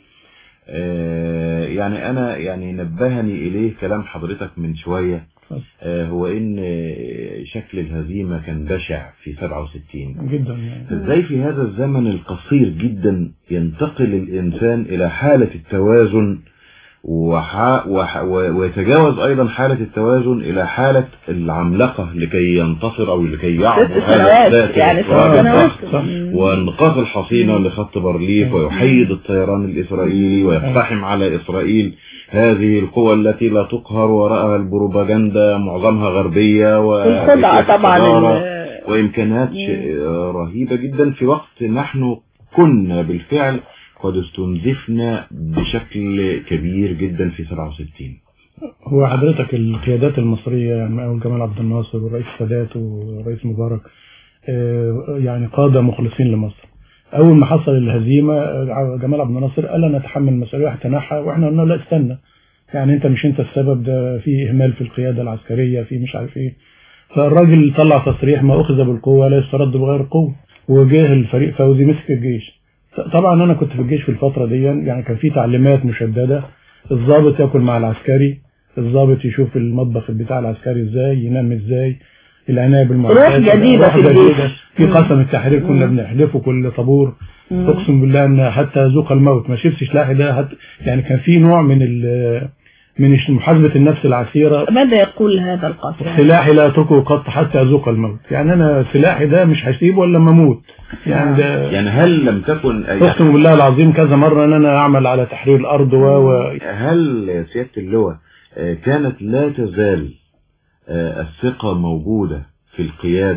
آه، يعني أنا يعني نبهني إليه كلام حضرتك من شوية آه، هو إن آه، شكل الهزيمة كان بشع في 67 جدا يعني ازاي في هذا الزمن القصير جدا ينتقل الانسان الى حالة التوازن وح... وح... و- ويتجاوز ايضا حالة التوازن الى حالة العملاقة لكي ينتصر او لكي يعبر ست هذا سنوات الذات يعني ست الإفراط. سنوات صح. وانقاذ الحصينة لخط بارليف ويحيد الطيران الاسرائيلي ويقتحم على اسرائيل هذه القوى التي لا تقهر وراءها البروباغندا معظمها غربية والخدعة طبعا والإدارة. ال- وإمكانات شيء رهيبة جدا في وقت نحن كنا بالفعل قد استنزفنا بشكل كبير جدا في 67 هو حضرتك القيادات المصرية يعني من أول جمال عبد الناصر والرئيس السادات والرئيس مبارك آه، يعني قادة مخلصين لمصر أول ما حصل الهزيمة آه، جمال عبد الناصر قال أنا أتحمل المسؤولية هتنحى وإحنا قلنا لا استنى يعني أنت مش أنت السبب ده في إهمال في القيادة العسكرية في مش عارف إيه فالراجل طلع تصريح ما أخذ بالقوة لا يسترد بغير قوة وجه الفريق فوزي مسك الجيش طبعا أنا كنت في الجيش في الفترة دي يعني كان في تعليمات مشددة الضابط ياكل مع العسكري الضابط يشوف المطبخ بتاع العسكري ازاي ينام ازاي العناية بالمعدات روح جديدة روح في الجيش. جديدة. في قسم التحرير كنا بنحلفه كل طابور مم. اقسم بالله ان حتى ذوق الموت ما شفتش سلاحي ده حتى يعني كان في نوع من ال- من محاسبة النفس العسيرة ماذا يقول هذا القصر سلاحي لا اتركه قط حتى اذوق الموت يعني انا سلاحي ده مش هسيبه الا لما اموت يعني ده يعني هل لم تكن اقسم بالله العظيم كذا مرة ان انا اعمل على تحرير الارض و و- هل سيادة اللواء آه، كانت لا تزال آه، الثقة موجودة في القيادة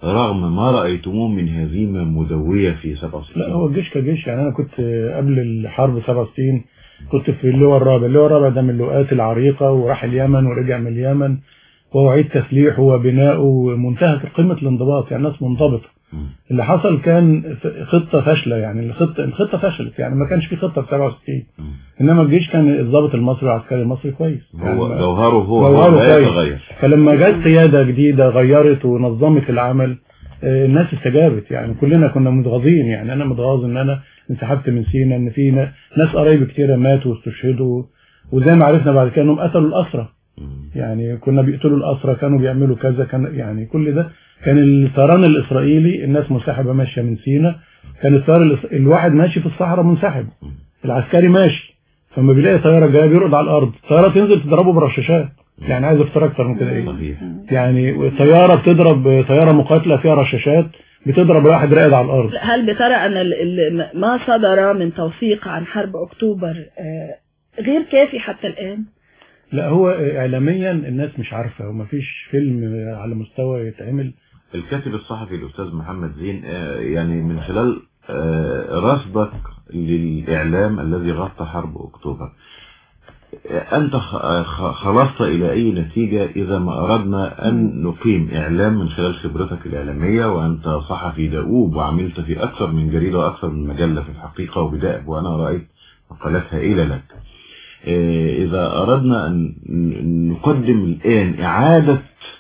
رغم ما رأيتموه من هزيمة مدوية في 67 لا هو الجيش كجيش يعني انا كنت قبل الحرب 67 كنت في اللواء الرابع اللواء الرابع ده من اللواءات العريقة وراح اليمن ورجع من اليمن وهو عيد تسليحه وبنائه ومنتهى قمة الانضباط يعني ناس منضبطة اللي حصل كان خطة فاشلة يعني الخطة الخطة فشلت يعني ما كانش في خطة في 67 انما الجيش كان الضابط المصري والعسكري المصري كويس هو يعني جوهره هو جوهره هو لا كويس. يتغير فلما جت قيادة جديدة غيرت ونظمت العمل آه، الناس استجابت يعني كلنا كنا متغاظين يعني انا متغاظ ان انا انسحبت من سينا ان في نا- ناس قرايب كتيرة ماتوا واستشهدوا وزي ما عرفنا بعد كده انهم قتلوا الاسرى يعني كنا بيقتلوا الاسرى كانوا بيعملوا كذا كان يعني كل ده كان الطيران الاسرائيلي الناس منسحبه ماشيه من سينا كان الطيار الإس- الواحد ماشي في الصحراء منسحب العسكري ماشي فما بيلاقي طياره جايه بيرقد على الارض الطياره تنزل تضربه بالرشاشات يعني عايز افتر اكتر من كده ايه صحيح يعني طياره بتضرب طياره مقاتله فيها رشاشات بتضرب واحد راقد على الارض هل بترى أن ال- ال- ما صدر من توثيق عن حرب أكتوبر آه، غير كافي حتى الآن؟ لا هو اعلاميا الناس مش عارفه ومفيش فيلم على مستوى يتعمل الكاتب الصحفي الأستاذ محمد زين آه، يعني من خلال آه، رصدك للإعلام الذي غطى حرب أكتوبر آه، أنت خ- خ- خلصت إلى أي نتيجة إذا ما أردنا أن نقيم إعلام من خلال خبرتك الإعلامية وأنت صحفي دؤوب وعملت في أكثر من جريدة وأكثر من مجلة في الحقيقة وبدائب وأنا رأيت مقالات هائلة لك آه، إذا أردنا أن ن- نقدم الآن إعادة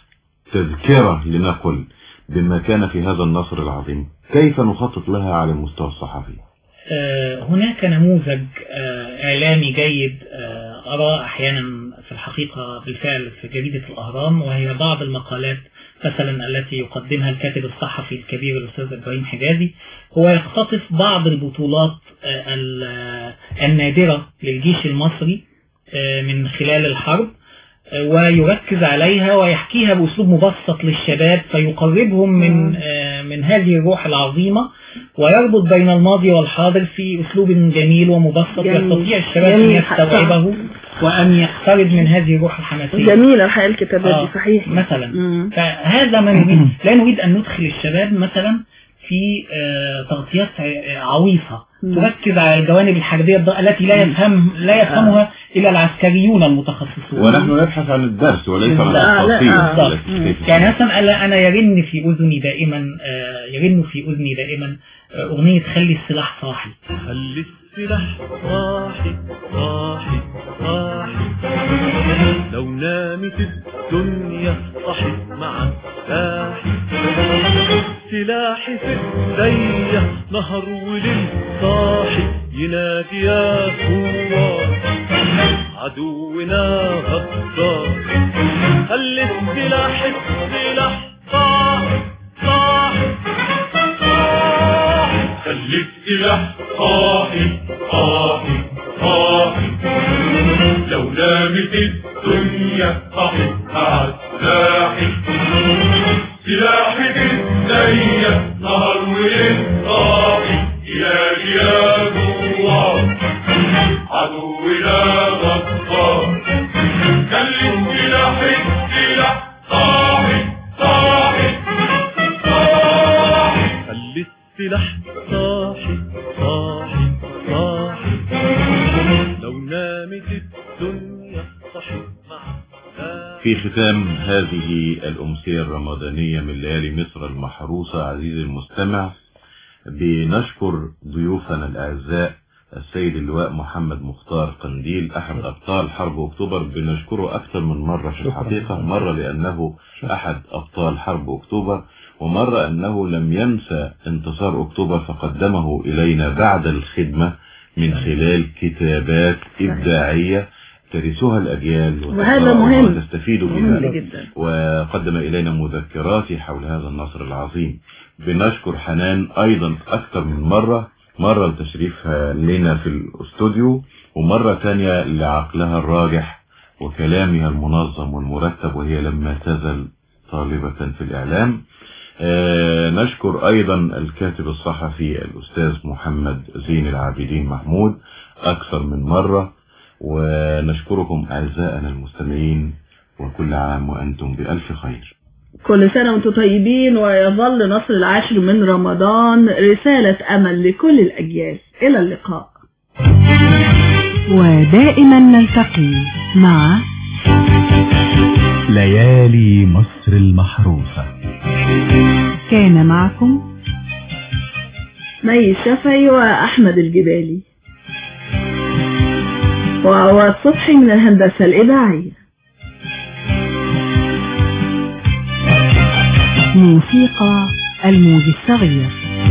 تذكرة لنقل بما كان في هذا النصر العظيم كيف نخطط لها على المستوى الصحفي آه، هناك نموذج آه، إعلامي جيد آه، أرى أحيانا في الحقيقة بالفعل في جريدة الأهرام وهي بعض المقالات مثلا التي يقدمها الكاتب الصحفي الكبير الأستاذ إبراهيم حجازي هو يقتطف بعض البطولات آه، ال- آه، النادرة للجيش المصري آه، من خلال الحرب آه، ويركز عليها ويحكيها بأسلوب مبسط للشباب فيقربهم من آه، من هذه الروح العظيمة ويربط بين الماضي والحاضر في أسلوب جميل ومبسط جميل. يستطيع الشباب أن جميل. يستوعبه وأن يقترب من هذه الروح الحماسية جميلة الحقيقة الكتابات آه، دي صحيح مثلا فهذا ما نريد لا نريد أن ندخل الشباب مثلا في آه، تغطيات ع- عويصة مم. تركز على الجوانب الحربية الض- التي لا يفهم لا يفهمها إلا العسكريون المتخصصون ونحن نبحث عن الدرس وليس عن لا، لا، التفصيل آه. التي كيف يعني مثلا أنا أنا يرن في أذني دائما آه، يرن في أذني دائما آه، أغنية خلي السلاح صاحي خلي السلاح صاحي صاحي صاحي لو نامت الدنيا صحت مع سلاحي سلاحي في ايديا نهر وليل صاحي ينادي يا ثوار عدونا غدار خلي السلاح السلاح صاحي صاحي صاحي خلي السلاح صاحي صاحي صاحي لو نامت الدنيا صحت مع سلاحي سلاحي بايديا نهر وليل صاحي يا يا جوار عدونا غدار خلي السلاح السلاح صاحي صاحي صاحي خلي السلاح صاحي صاحي صاحي لو نامت الدنيا صحت مع في ختام هذه الأمسية الرمضانية من ليالي مصر المحروسة عزيزي المستمع بنشكر ضيوفنا الأعزاء السيد اللواء محمد مختار قنديل أحد أبطال حرب أكتوبر بنشكره أكثر من مرة في الحقيقة مرة لأنه أحد أبطال حرب أكتوبر ومرة أنه لم ينسى انتصار أكتوبر فقدمه إلينا بعد الخدمة من خلال كتابات إبداعية ترثها الأجيال وهذا وتقرأها مهم. وتستفيد مهم بها جدا وقدم إلينا مذكرات حول هذا النصر العظيم بنشكر حنان أيضا أكثر من مرة مرة لتشريفها لنا في الأستوديو ومرة تانية لعقلها الراجح وكلامها المنظم والمرتب وهي لما تزل طالبة في الإعلام آه نشكر أيضا الكاتب الصحفي الأستاذ محمد زين العابدين محمود أكثر من مرة ونشكركم أعزائنا المستمعين وكل عام وأنتم بألف خير كل سنة وانتم طيبين ويظل نصر العاشر من رمضان رسالة أمل لكل الأجيال إلى اللقاء ودائما نلتقي مع ليالي مصر المحروسة كان معكم مي الشافعي وأحمد الجبالي وعواد صبحي من الهندسة الإذاعية موسيقى الموج الصغير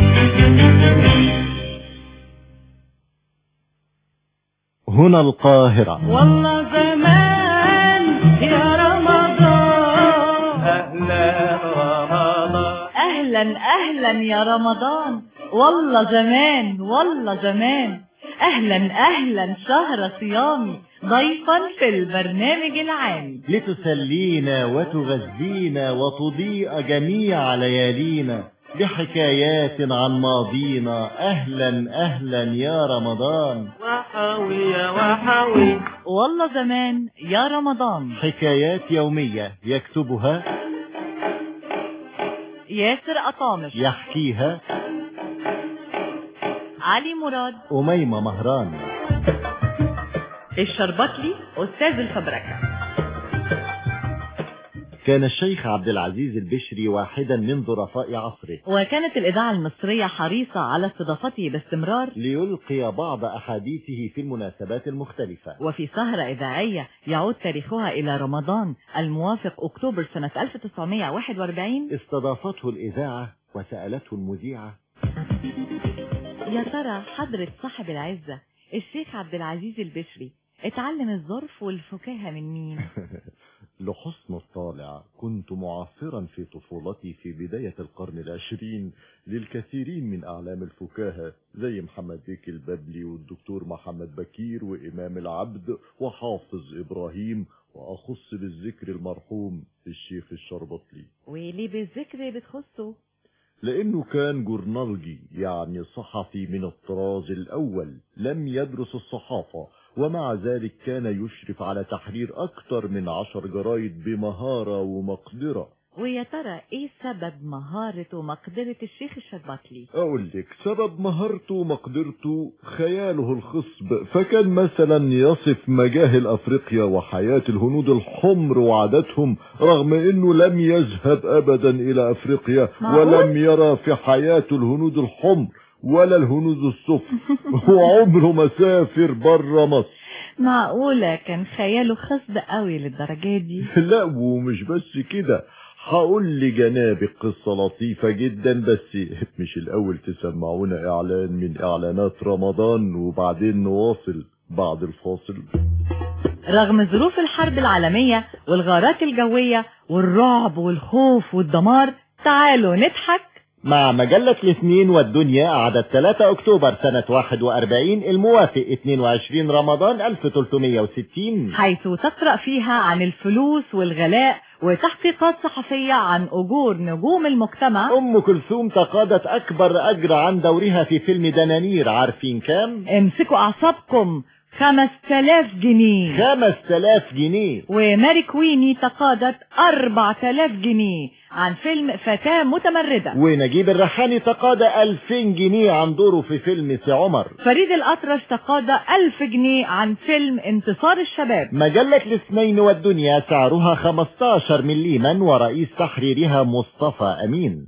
هنا القاهرة والله زمان يا رمضان أهلا رمضان اهلا اهلا يا رمضان والله زمان والله زمان اهلا اهلا شهر صيامي ضيفا في البرنامج العام لتسلينا وتغذينا وتضيء جميع ليالينا بحكايات عن ماضينا أهلا أهلا يا رمضان وحوي يا وحوي والله زمان يا رمضان حكايات يومية يكتبها ياسر أطامش يحكيها علي مراد أميمة مهران الشربتلي أستاذ الفبركة كان الشيخ عبد العزيز البشري واحدا من ظرفاء عصره وكانت الإذاعة المصرية حريصة على استضافته باستمرار ليلقي بعض أحاديثه في المناسبات المختلفة وفي سهرة إذاعية يعود تاريخها إلى رمضان الموافق أكتوبر سنة 1941 استضافته الإذاعة وسألته المذيعة يا ترى حضرة صاحب العزة الشيخ عبد العزيز البشري اتعلم الظرف والفكاهة من مين؟ لحسن الطالع كنت معاصرا في طفولتي في بداية القرن العشرين للكثيرين من أعلام الفكاهة زي محمد بيك الببلي والدكتور محمد بكير وإمام العبد وحافظ إبراهيم وأخص بالذكر المرحوم الشيخ الشربطلي وليه بالذكر بتخصه؟ لأنه كان جورنالجي يعني صحفي من الطراز الأول لم يدرس الصحافة ومع ذلك كان يشرف على تحرير أكثر من عشر جرايد بمهارة ومقدرة ويا ترى ايه سبب مهارة ومقدرة الشيخ الشربطلي؟ أقول لك سبب مهارته ومقدرته خياله الخصب فكان مثلا يصف مجاهل أفريقيا وحياة الهنود الحمر وعاداتهم رغم أنه لم يذهب أبدا إلى أفريقيا معقول؟ ولم يرى في حياته الهنود الحمر ولا الهنود الصفر وعمره ما سافر بره مصر معقولة كان خياله خصب قوي للدرجة دي لا ومش بس كده هقول لجنابك قصة لطيفة جدا بس مش الأول تسمعونا إعلان من إعلانات رمضان وبعدين نواصل بعد الفاصل رغم ظروف الحرب العالمية والغارات الجوية والرعب والخوف والدمار تعالوا نضحك مع مجلة الاثنين والدنيا عدد 3 أكتوبر سنة 41 الموافق 22 رمضان 1360 حيث تقرأ فيها عن الفلوس والغلاء وتحقيقات صحفية عن أجور نجوم المجتمع أم كلثوم تقاضت أكبر أجر عن دورها في فيلم دنانير عارفين كام؟ امسكوا أعصابكم خمس تلاف جنيه خمس تلاف جنيه وماري كويني تقاضت أربع تلاف جنيه عن فيلم فتاة متمردة ونجيب الريحاني تقاضى 2000 جنيه عن دوره في فيلم سي عمر فريد الأطرش تقاضى ألف جنيه عن فيلم انتصار الشباب مجلة الاثنين والدنيا سعرها 15 مليما ورئيس تحريرها مصطفى أمين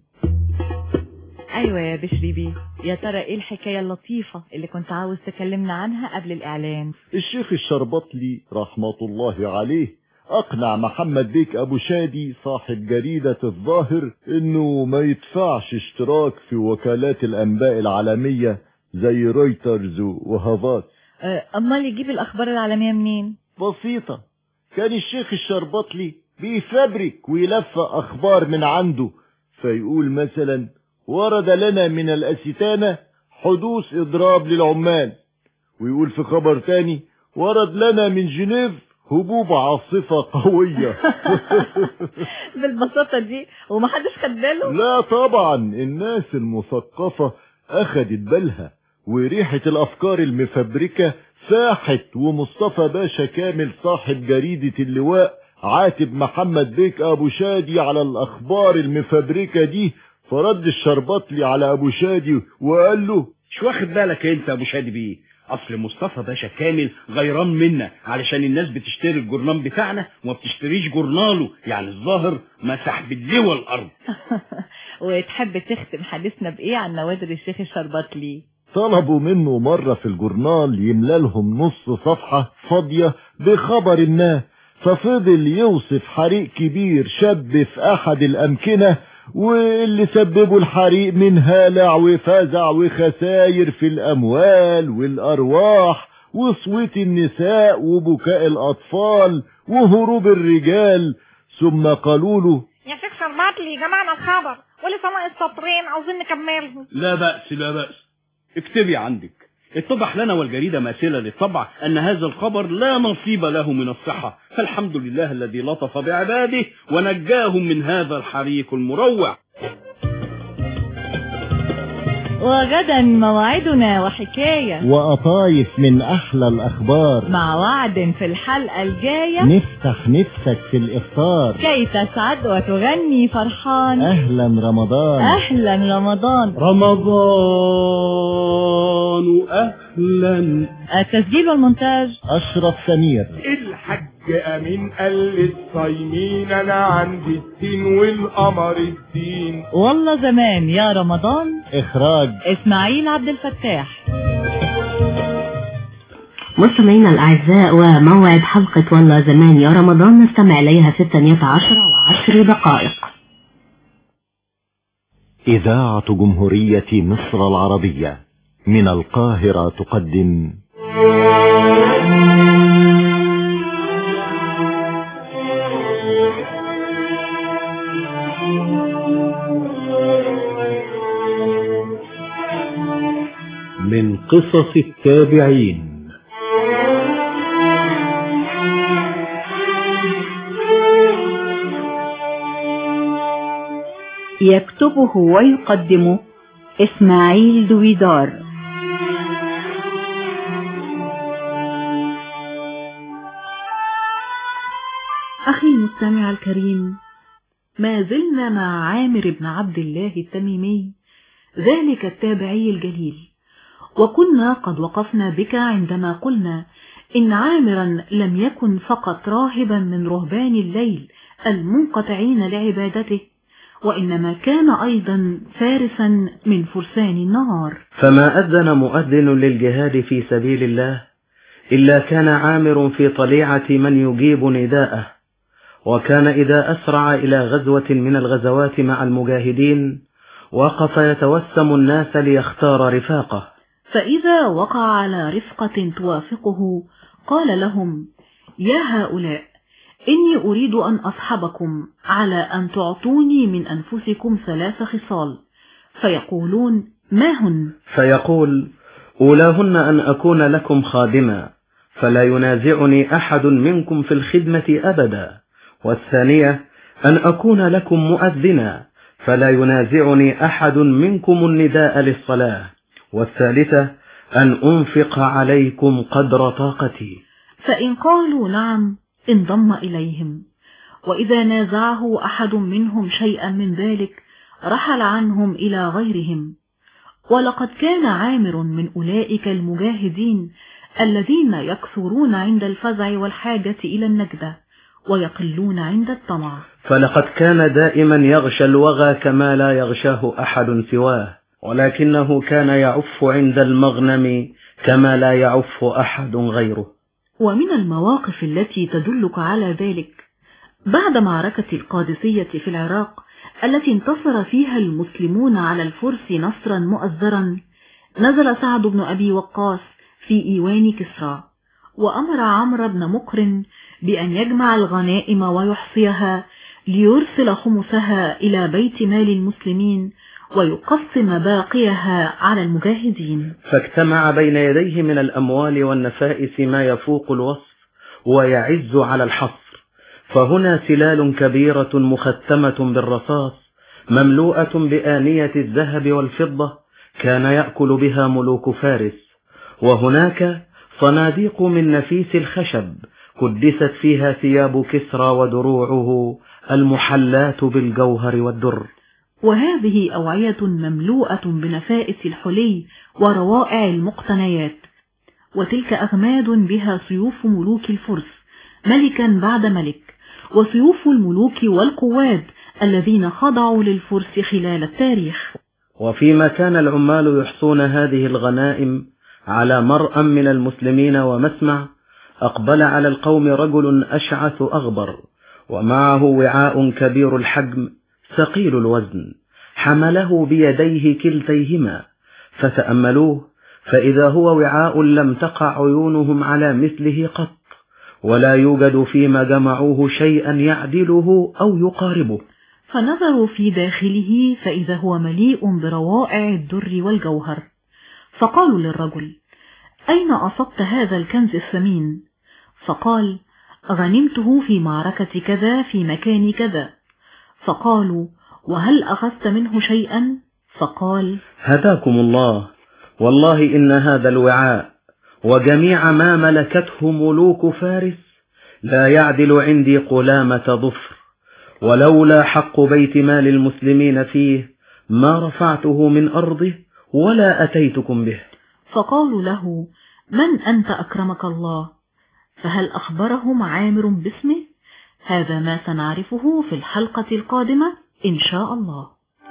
أيوة يا بشري بيه يا ترى إيه الحكاية اللطيفة اللي كنت عاوز تكلمنا عنها قبل الإعلان الشيخ الشربطلي رحمة الله عليه أقنع محمد بيك أبو شادي صاحب جريدة الظاهر إنه ما يدفعش اشتراك في وكالات الأنباء العالمية زي رويترز وهافات أه، أمال يجيب الأخبار العالمية منين؟ بسيطة كان الشيخ الشربطلي بيفبرك ويلفق أخبار من عنده فيقول مثلا ورد لنا من الأستانة حدوث إضراب للعمال ويقول في خبر تاني ورد لنا من جنيف هبوب عاصفة قوية بالبساطة دي ومحدش خد باله؟ لا طبعا الناس المثقفة أخدت بالها وريحة الأفكار المفبركة فاحت ومصطفى باشا كامل صاحب جريدة اللواء عاتب محمد بيك ابو شادي على الاخبار المفبركة دي فرد الشربطلي على ابو شادي وقال له مش واخد بالك انت يا ابو شادي بيه اصل مصطفى باشا كامل غيران منا علشان الناس بتشتري الجورنال بتاعنا وما بتشتريش جورناله يعني الظاهر مسح بالدول الارض وتحب تختم حديثنا بايه عن نوادر الشيخ الشربطلي طلبوا منه مرة في الجورنال يملى لهم نص صفحة فاضية بخبر ما ففضل يوصف حريق كبير شاب في احد الامكنة واللي سببوا الحريق من هلع وفزع وخساير في الاموال والارواح وصوت النساء وبكاء الاطفال وهروب الرجال ثم قالوا له يا شيخ شرباتلي جمعنا الخبر ولسه ناقص سطرين عاوزين نكملهم لا بأس لا بأس اكتبي عندك اتضح لنا والجريدة ماثلة للطبع أن هذا الخبر لا نصيب له من الصحة فالحمد لله الذي لطف بعباده ونجاهم من هذا الحريق المروع وغدا موعدنا وحكاية وقطايف من احلى الاخبار مع وعد في الحلقة الجاية نفتح نفسك في الافطار كي تسعد وتغني فرحان اهلا رمضان أهلا رمضان رمضان أهلا التسجيل والمونتاج اشرف سمير الحج امين قال للصايمين انا عندي الدين والقمر الدين والله زمان يا رمضان اخراج اسماعيل عبد الفتاح مستمعينا الأعزاء وموعد حلقة والله زمان يا رمضان نستمع إليها في الثانية عشر وعشر دقائق اذاعة جمهورية مصر العربية من القاهرة تقدم من قصص التابعين يكتبه ويقدمه إسماعيل دويدار أخي المستمع الكريم ما زلنا مع عامر بن عبد الله التميمي ذلك التابعي الجليل وكنا قد وقفنا بك عندما قلنا إن عامرا لم يكن فقط راهبا من رهبان الليل المنقطعين لعبادته وإنما كان أيضا فارسا من فرسان النهار فما أذن مؤذن للجهاد في سبيل الله إلا كان عامر في طليعة من يجيب نداءه وكان إذا أسرع إلى غزوة من الغزوات مع المجاهدين وقف يتوسم الناس ليختار رفاقه فإذا وقع على رفقة توافقه قال لهم يا هؤلاء إني أريد أن أصحبكم على أن تعطوني من أنفسكم ثلاث خصال فيقولون ما هن فيقول أولاهن أن أكون لكم خادما فلا ينازعني أحد منكم في الخدمة أبدا والثانية أن أكون لكم مؤذنا فلا ينازعني أحد منكم النداء للصلاة والثالثة أن أنفق عليكم قدر طاقتي فإن قالوا نعم انضم إليهم وإذا نازعه أحد منهم شيئا من ذلك رحل عنهم إلى غيرهم ولقد كان عامر من أولئك المجاهدين الذين يكثرون عند الفزع والحاجة إلى النجدة ويقلون عند الطمع فلقد كان دائما يغشى الوغى كما لا يغشاه أحد سواه ولكنه كان يعف عند المغنم كما لا يعف أحد غيره ومن المواقف التي تدلك على ذلك بعد معركة القادسية في العراق التي انتصر فيها المسلمون على الفرس نصرا مؤزرا نزل سعد بن أبي وقاص في إيوان كسرى وأمر عمرو بن مقر بأن يجمع الغنائم ويحصيها ليرسل خمسها إلى بيت مال المسلمين ويقسم باقيها على المجاهدين فاجتمع بين يديه من الأموال والنفائس ما يفوق الوصف ويعز على الحصر فهنا سلال كبيرة مختمة بالرصاص مملوءة بآنية الذهب والفضة كان يأكل بها ملوك فارس وهناك صناديق من نفيس الخشب كدست فيها ثياب كسرى ودروعه المحلات بالجوهر والدر وهذه أوعية مملوءة بنفائس الحلي وروائع المقتنيات وتلك أغماد بها سيوف ملوك الفرس ملكا بعد ملك وسيوف الملوك والقواد الذين خضعوا للفرس خلال التاريخ وفيما كان العمال يحصون هذه الغنائم على مرأى من المسلمين ومسمع أقبل على القوم رجل أشعث أغبر ومعه وعاء كبير الحجم ثقيل الوزن حمله بيديه كلتيهما فتأملوه فإذا هو وعاء لم تقع عيونهم على مثله قط ولا يوجد فيما جمعوه شيئا يعدله أو يقاربه فنظروا في داخله فإذا هو مليء بروائع الدر والجوهر فقالوا للرجل أين أصبت هذا الكنز الثمين فقال غنمته في معركة كذا في مكان كذا فقالوا وهل أخذت منه شيئا فقال هداكم الله والله إن هذا الوعاء وجميع ما ملكته ملوك فارس لا يعدل عندي قلامة ظفر ولولا حق بيت مال المسلمين فيه ما رفعته من أرضه ولا أتيتكم به فقالوا له من أنت أكرمك الله فهل أخبرهم عامر باسمه هذا ما سنعرفه في الحلقة القادمة إن شاء الله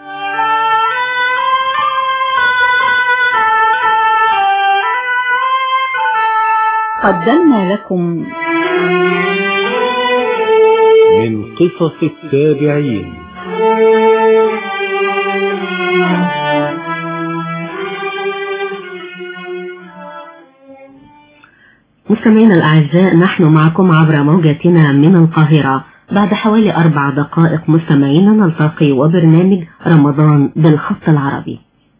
قدمنا لكم من قصص التابعين مستمعينا الأعزاء نحن معكم عبر موجاتنا من القاهرة بعد حوالي أربع دقائق مستمعينا نلتقي وبرنامج رمضان بالخط العربي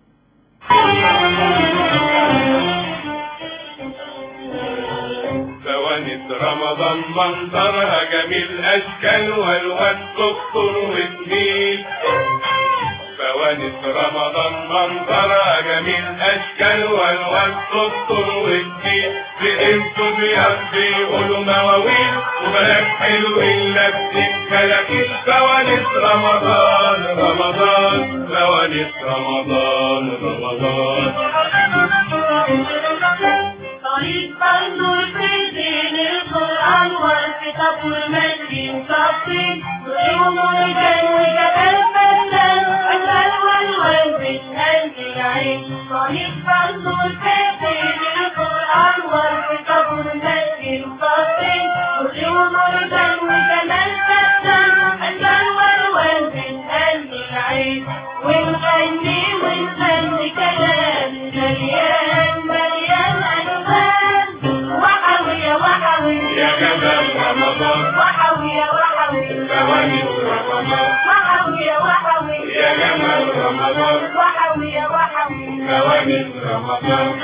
فوانت رمضان منظرها جميل اشكال والوان تخطر وتميل فوانت رمضان منظرها جميل اشكال والوان تخطر وتميل بقيمته بيض بيقولوا مواويل وبنات حلوين لابسين كلاكيل فوانت رمضان رمضان فوانت رمضان رمضان طريق بنور في دين القرآن والكتاب والمسجد صافين يوم الجن وجبل فنان أجمل والوان بالقلب العين طريق بنور في دين القرآن والكتاب والمسجد صافين يوم الجن وجبل فنان أجمل والوان بالقلب العين ونغني ونغني كلام مليان مليان ألوان وحوي وحوي يا جمال رمضان وحوي وحوي فوانت رمضان وحوي وحوي يا جمال رمضان وحوي وحوي فوانت رمضان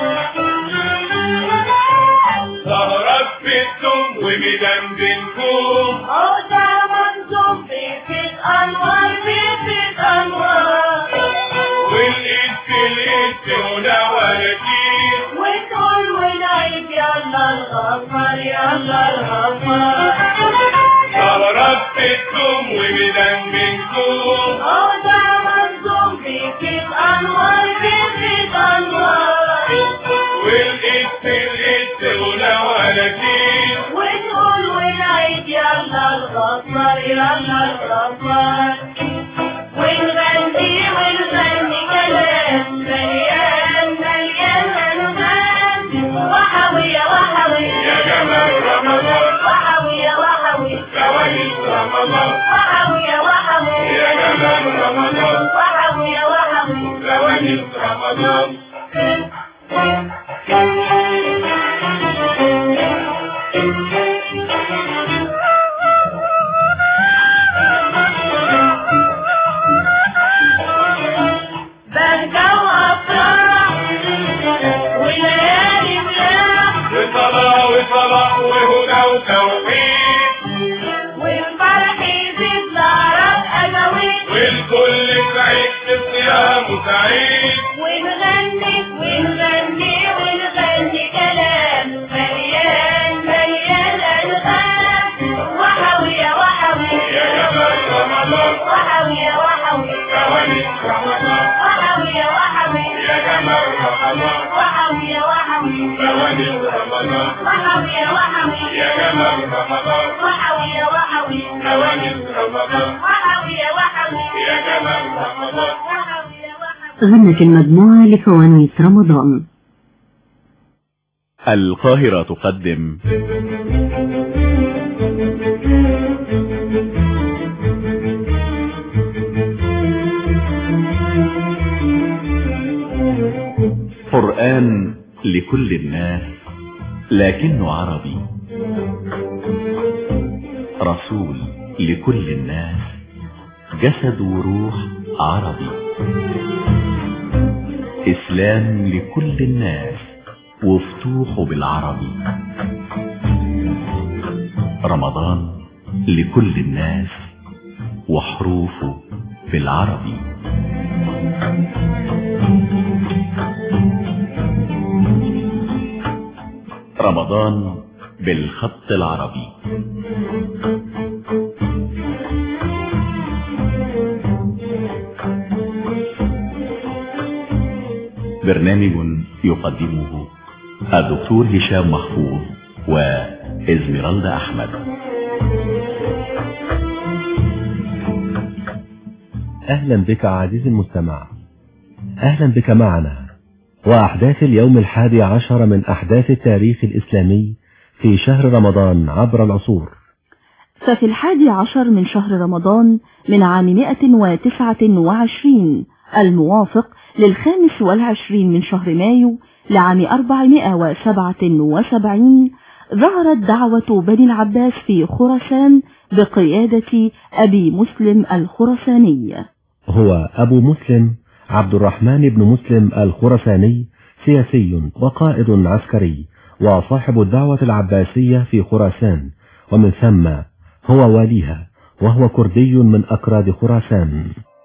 سهرات في الدم وميدان بنكون عودة منظوم في ست أنوار في ست أنوار والايد في الايد ونوالكين ونقول ونعيد يلا الغفار يلا الغفار سهرات في الدم وميدان بنكون عودة منظوم في ست أنوار في ست أنوار والايد في الايد ونوالكين ونقول ونعيد يلا الغفار يلا الغفار ونغني ونغني كلام مليان مليان ألوان وحوي وحوي يا جمال رمضان وحوي وحوي فوانت رمضان وحوي وحوي يا جمال رمضان وحوي وحوي فوانت رمضان بهجة وأفراح وليالي ملاح وصلاة وصلاة وهدى وتوحيد والفرح يزيد نارك أجاويد والكل سعيد بالصيام سعيد ونغني ونغني ونغني كلام مليان مليان ألغام جمال رمضان وحوي يا وحوي فوانيس رمضان وحوي يا وحوي يا جمال رمضان وحوي يا وحوي فوانيس رمضان وحوي يا وحوي يا جمال رمضان وحوي يا وحوي فوانيس رمضان وحوي يا وحوي يا جمال رمضان غنت المجموعة لفوانيس رمضان القاهرة تقدم قرآن لكل الناس لكنه عربي رسول لكل الناس جسد وروح عربي إسلام لكل الناس وفتوحه بالعربي رمضان لكل الناس وحروفه بالعربي رمضان بالخط العربي برنامج يقدمه الدكتور هشام محفوظ وإزميرالدا أحمد أهلا بك عزيزي المستمع أهلا بك معنا وأحداث اليوم الحادي عشر من أحداث التاريخ الإسلامي في شهر رمضان عبر العصور ففي الحادي عشر من شهر رمضان من عام 129 الموافق للخامس والعشرين من شهر مايو لعام 477 ظهرت دعوة بني العباس في خراسان بقيادة أبي مسلم الخرساني هو أبو مسلم عبد الرحمن بن مسلم الخرساني سياسي وقائد عسكري وصاحب الدعوة العباسية في خراسان ومن ثم هو واليها وهو كردي من أكراد خراسان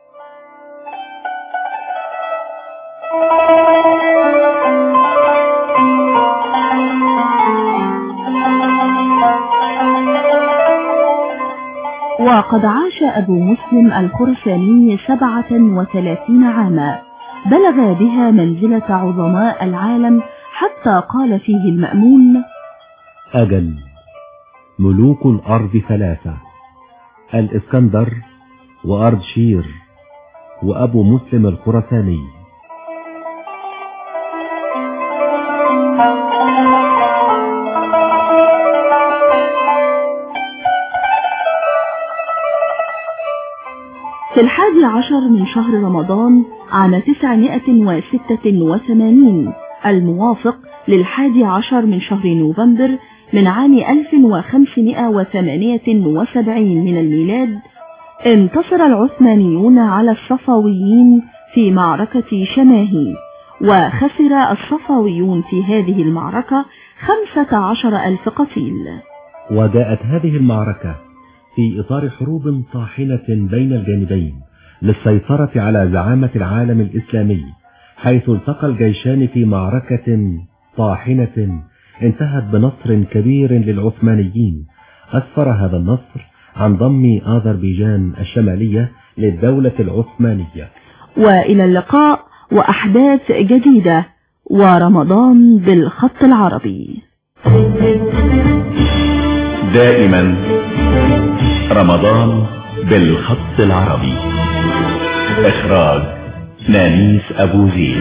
وقد عاش أبو مسلم الخرساني سبعة وثلاثين عاما بلغ بها منزلة عظماء العالم حتى قال فيه المأمون أجل ملوك الأرض ثلاثة الإسكندر وأرض شير وأبو مسلم الخرساني في الحادي عشر من شهر رمضان عام 986 الموافق للحادي عشر من شهر نوفمبر من عام 1578 من الميلاد انتصر العثمانيون على الصفويين في معركة شماهي وخسر الصفويون في هذه المعركة خمسة عشر ألف قتيل وجاءت هذه المعركة في إطار حروب طاحنة بين الجانبين للسيطرة على زعامة العالم الإسلامي حيث التقى الجيشان في معركة طاحنة انتهت بنصر كبير للعثمانيين أسفر هذا النصر عن ضم أذربيجان الشمالية للدولة العثمانية وإلى اللقاء وأحداث جديدة ورمضان بالخط العربي دائما رمضان بالخط العربي إخراج نانيس أبو زيد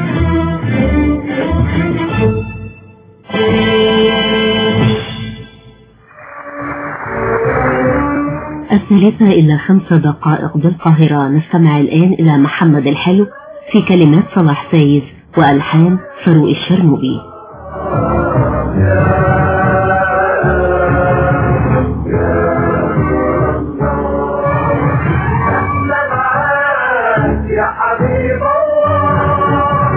الثالثة إلى خمس دقائق بالقاهرة نستمع الآن إلى محمد الحلو في كلمات صلاح فايز وألحان فاروق الشرنوبي يا حبيب الله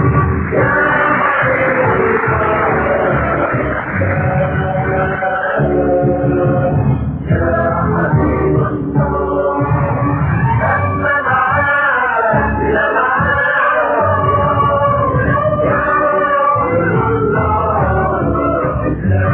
يا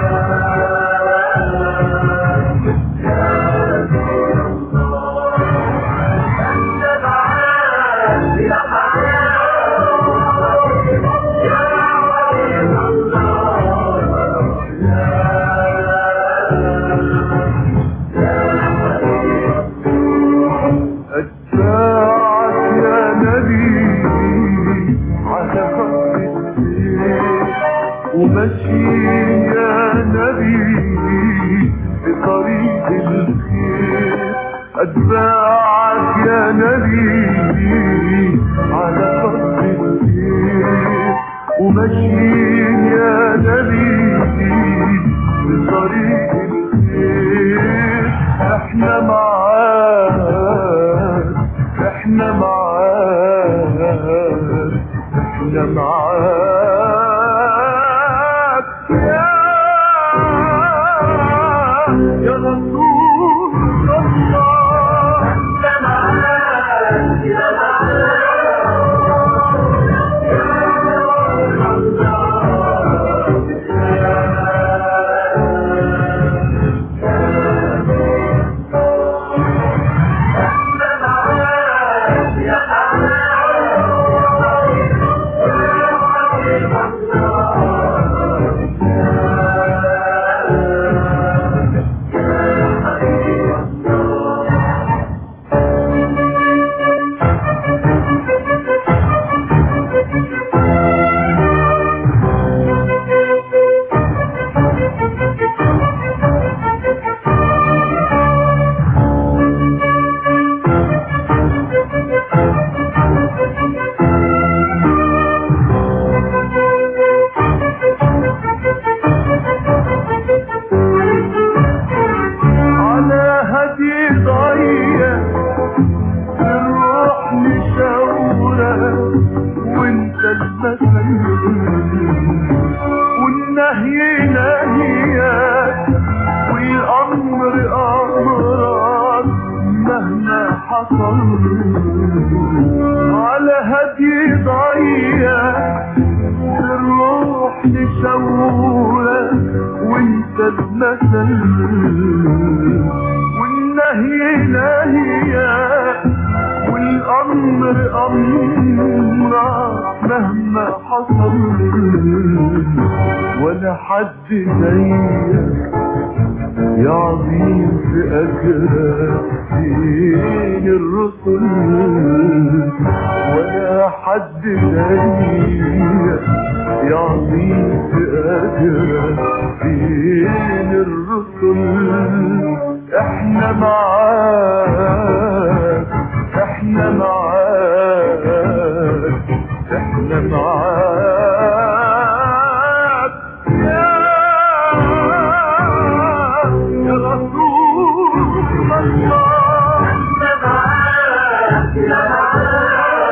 أتباعك يا نبي على خط السير وماشيين يا نبي في طريق الخير احنا معاك احنا معاك احنا معاك يا يا رسول الله احنا معاك يا على هدي ضيق الروح مشاورة وانت المثل والنهي نهيك والامر امرك مهما حصل على هدي ضيق الروح مشاورة وانت المثل والنهي نهيك والأمر أمرك مهما حصل ولا حد زيك يا عظيم في أجرك دين الرسل ولا حد زيك يا عظيم في أجرك دين الرسل احنا معاك احنا معاك احنا معاك يا يا رسول الله احنا معاك يا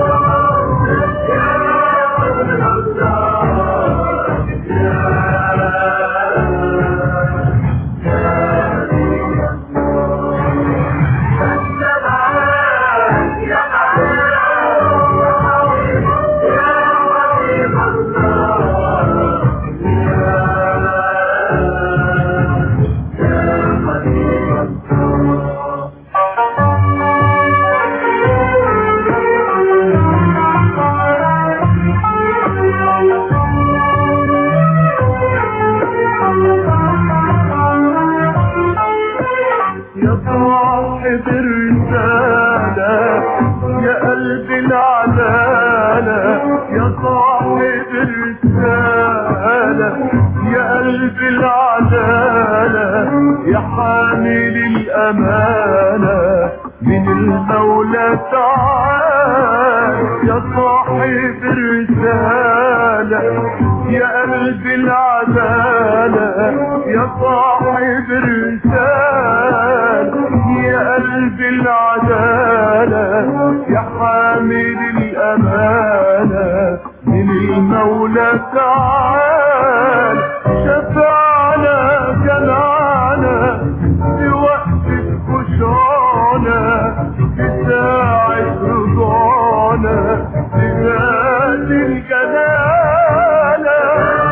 يا صاحب الرسالة يا قلب العدالة يا صاحب الرسالة يا قلب العدالة يا حامل الأمانة من المولى تعال يا صاحب الرسالة يا قلب العدالة يا صاحب الرسالة يا قلب العدالة يا حامل الأمانة من المولى تعال شفعنا جمعنا في وقت خشوعنا في ساعة رضانا لذات الجلالة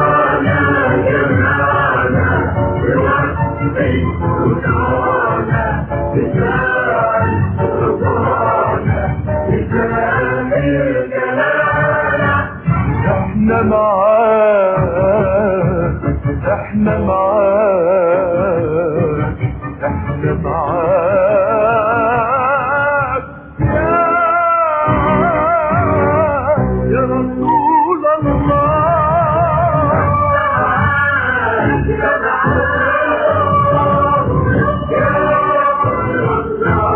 احنا معاك احنا معاك احنا معاك يا يا رسول الله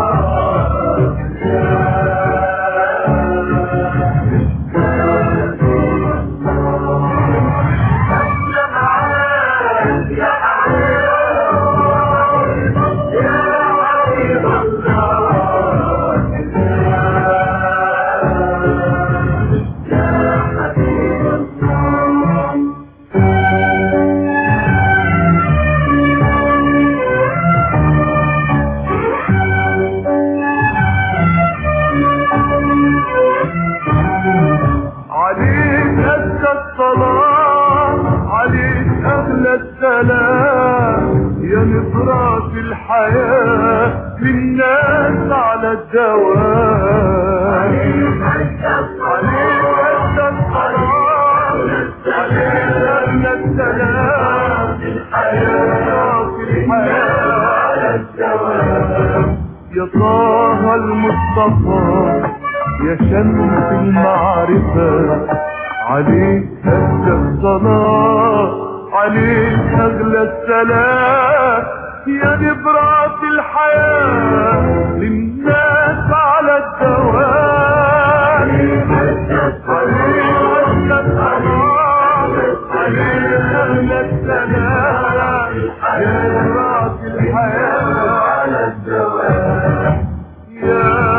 على الدوام عليك انت الصلاة عليك أهل السلام الحياة الحياة على الدوام يا طه المصطفى يا شمس المعرفة عليك أهدى الصلاة عليك أغلى السلام يا نبرة الحياة للناس على الدوام عليك أهدى الصلاة عليك أغلى السلام يا نبرة الحياة على الدوام يا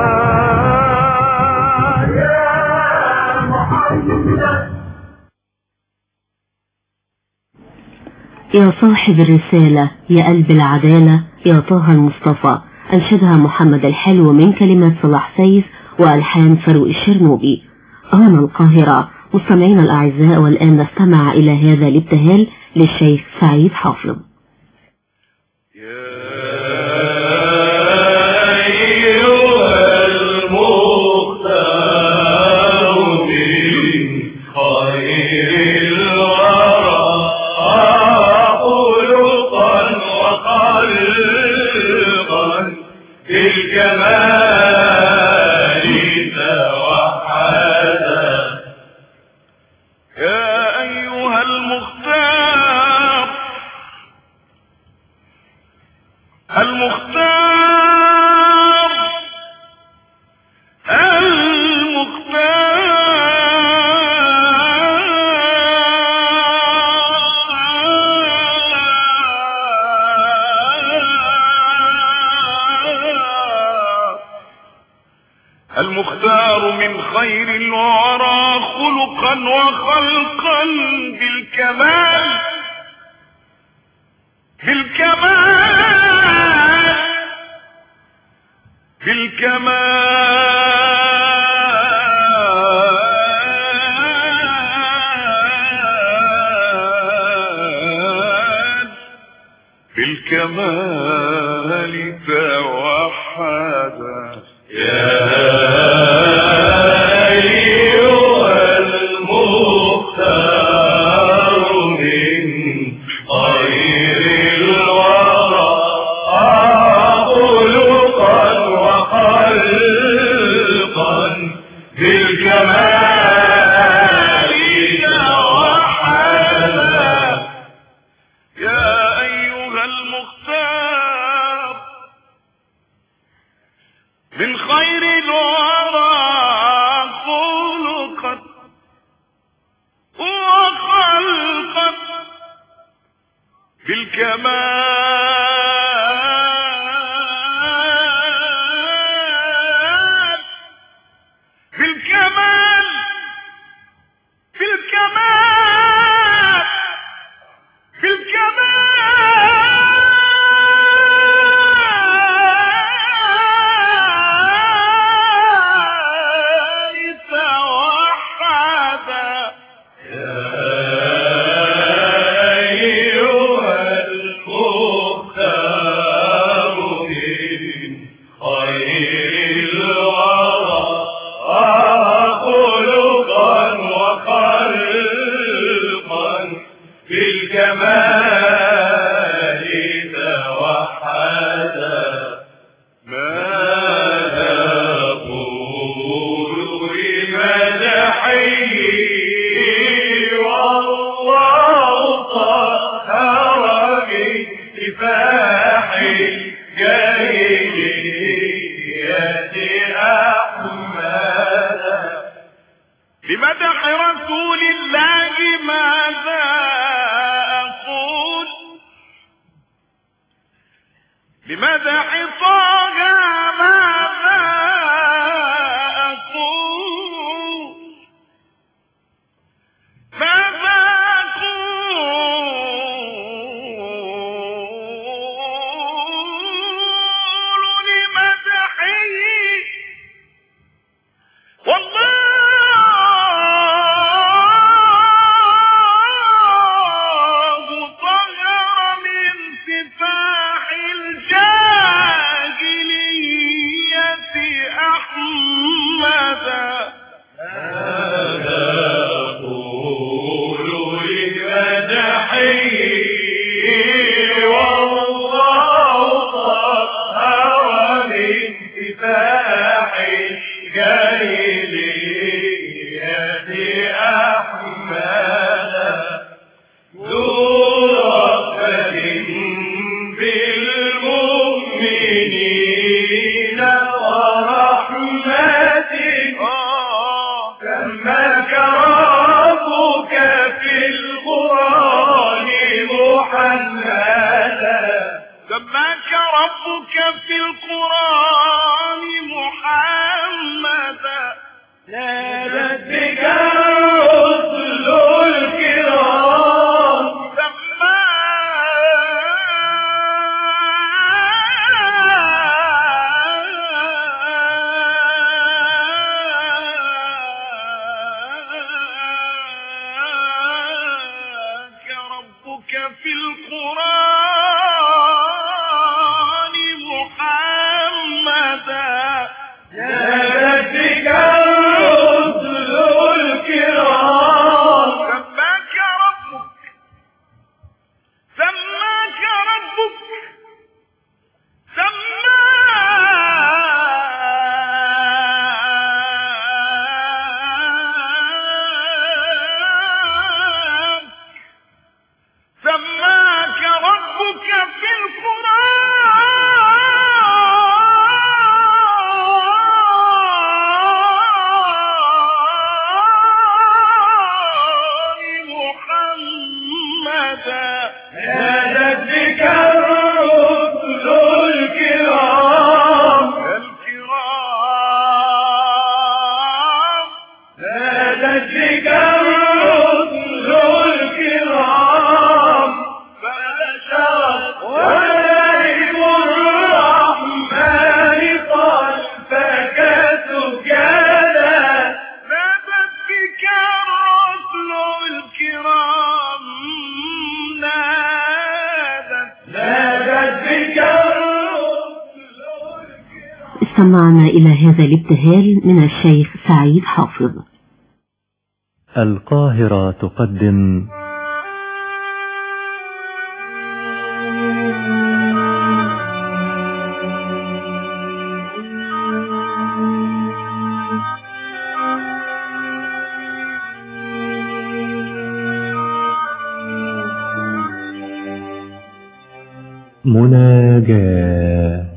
يا محمد يا صاحب الرسالة يا قلب العدالة يا طه المصطفى أنشدها محمد الحلو من كلمات صلاح سيف وألحان فاروق الشرنوبي هنا القاهرة مستمعينا الأعزاء والآن نستمع إلى هذا الابتهال للشيخ سعيد حافظ يا أيها المختار المختار المختار المختار من خير الورى خلقا وخلقا بالكمال بالكمال بالكمال بالكمال توحدا يا أيها المختار من خير الورى خلقا وخلقا بالكمال توحدا يا أيها المختار من خير الورى خلقا وخلقا بالكمال بالكمال بالكمال بالكمال توحدا أيها المختار من خير الورى خلقا وخلقا بالكمال توحدا ماذا أقول بمدحه والله طهر من كفاح الجاهلية أحمدا بمدح رسول الله ماذا أقول بمدح طه ماذا أقول ماذا أقول لمدحه والله طهر من سفاح الجاهلية المؤمنين ورحمتك سماك ربك في القرآن محمدا سماك ربك في القرآن محمدا نادت بك الرسل الكرام سماك ربك في القرآن محمدا نادت بك الرسل الكرام سماك ربك سماك ربك سماك سماك ربك في القرآن محمدا نادت بك الرسل الكرام الكرام نادت بك الرسل الكرام فبشرت ونائب الرحمن خلفك سجدا نادت بك الرسل الكرام نادت نادت بك استمعنا إلى هذا الابتهال من الشيخ سعيد حافظ القاهرة تقدم مناجاة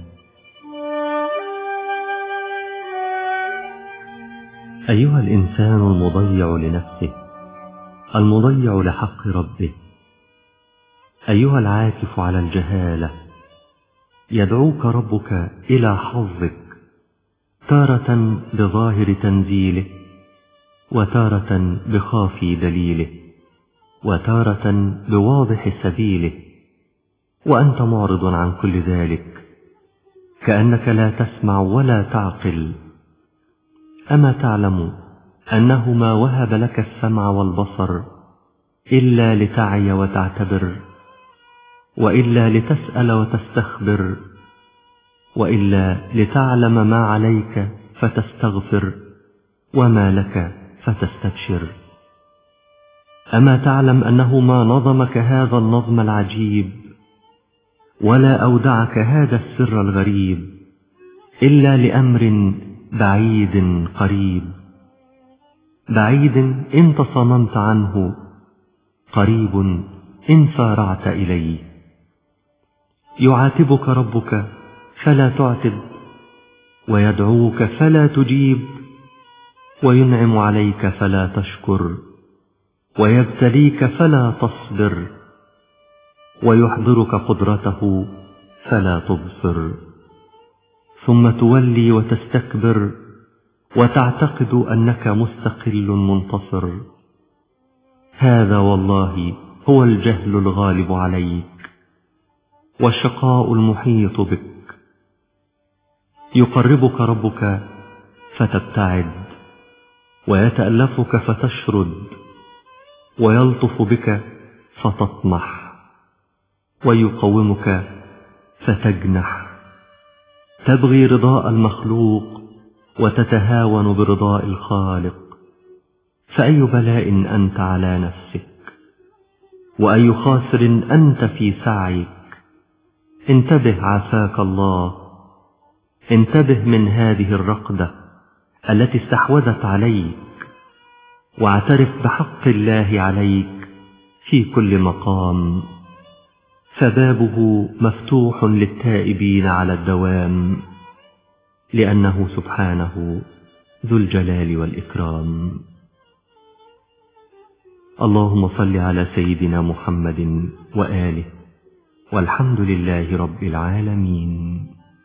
أيها الإنسان المضيع لنفسه المضيع لحق ربه أيها العاكف على الجهالة يدعوك ربك إلى حظك تارة بظاهر تنزيله وتارة بخافي دليله وتارة بواضح سبيله وأنت معرض عن كل ذلك كأنك لا تسمع ولا تعقل أما تعلم أنه ما وهب لك السمع والبصر إلا لتعي وتعتبر وإلا لتسأل وتستخبر وإلا لتعلم ما عليك فتستغفر وما لك فتستبشر أما تعلم أنه ما نظمك هذا النظم العجيب ولا أودعك هذا السر الغريب إلا لأمر بعيد قريب بعيد إن تصممت عنه قريب إن سارعت إليه يعاتبك ربك فلا تعتب ويدعوك فلا تجيب وينعم عليك فلا تشكر ويبتليك فلا تصبر ويحضرك قدرته فلا تبصر ثم تولي وتستكبر وتعتقد أنك مستقل منتصر هذا والله هو الجهل الغالب عليك والشقاء المحيط بك يقربك ربك فتبتعد ويتألفك فتشرد ويلطف بك فتطمح ويقومك فتجنح تبغي رضاء المخلوق وتتهاون برضاء الخالق فأي بلاء أنت على نفسك وأي خاسر أنت في سعيك انتبه عافاك الله انتبه من هذه الرقدة التي استحوذت عليك واعترف بحق الله عليك في كل مقام فبابه مفتوح للتائبين على الدوام لأنه سبحانه ذو الجلال والإكرام اللهم صل على سيدنا محمد وآله والحمد لله رب العالمين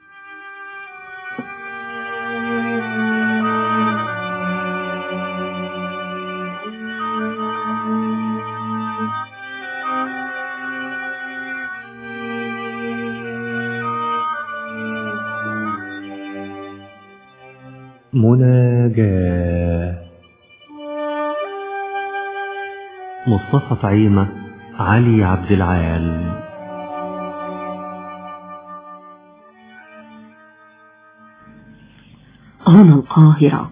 مناجاة مصطفى طعيمة علي عبد العال هنا القاهرة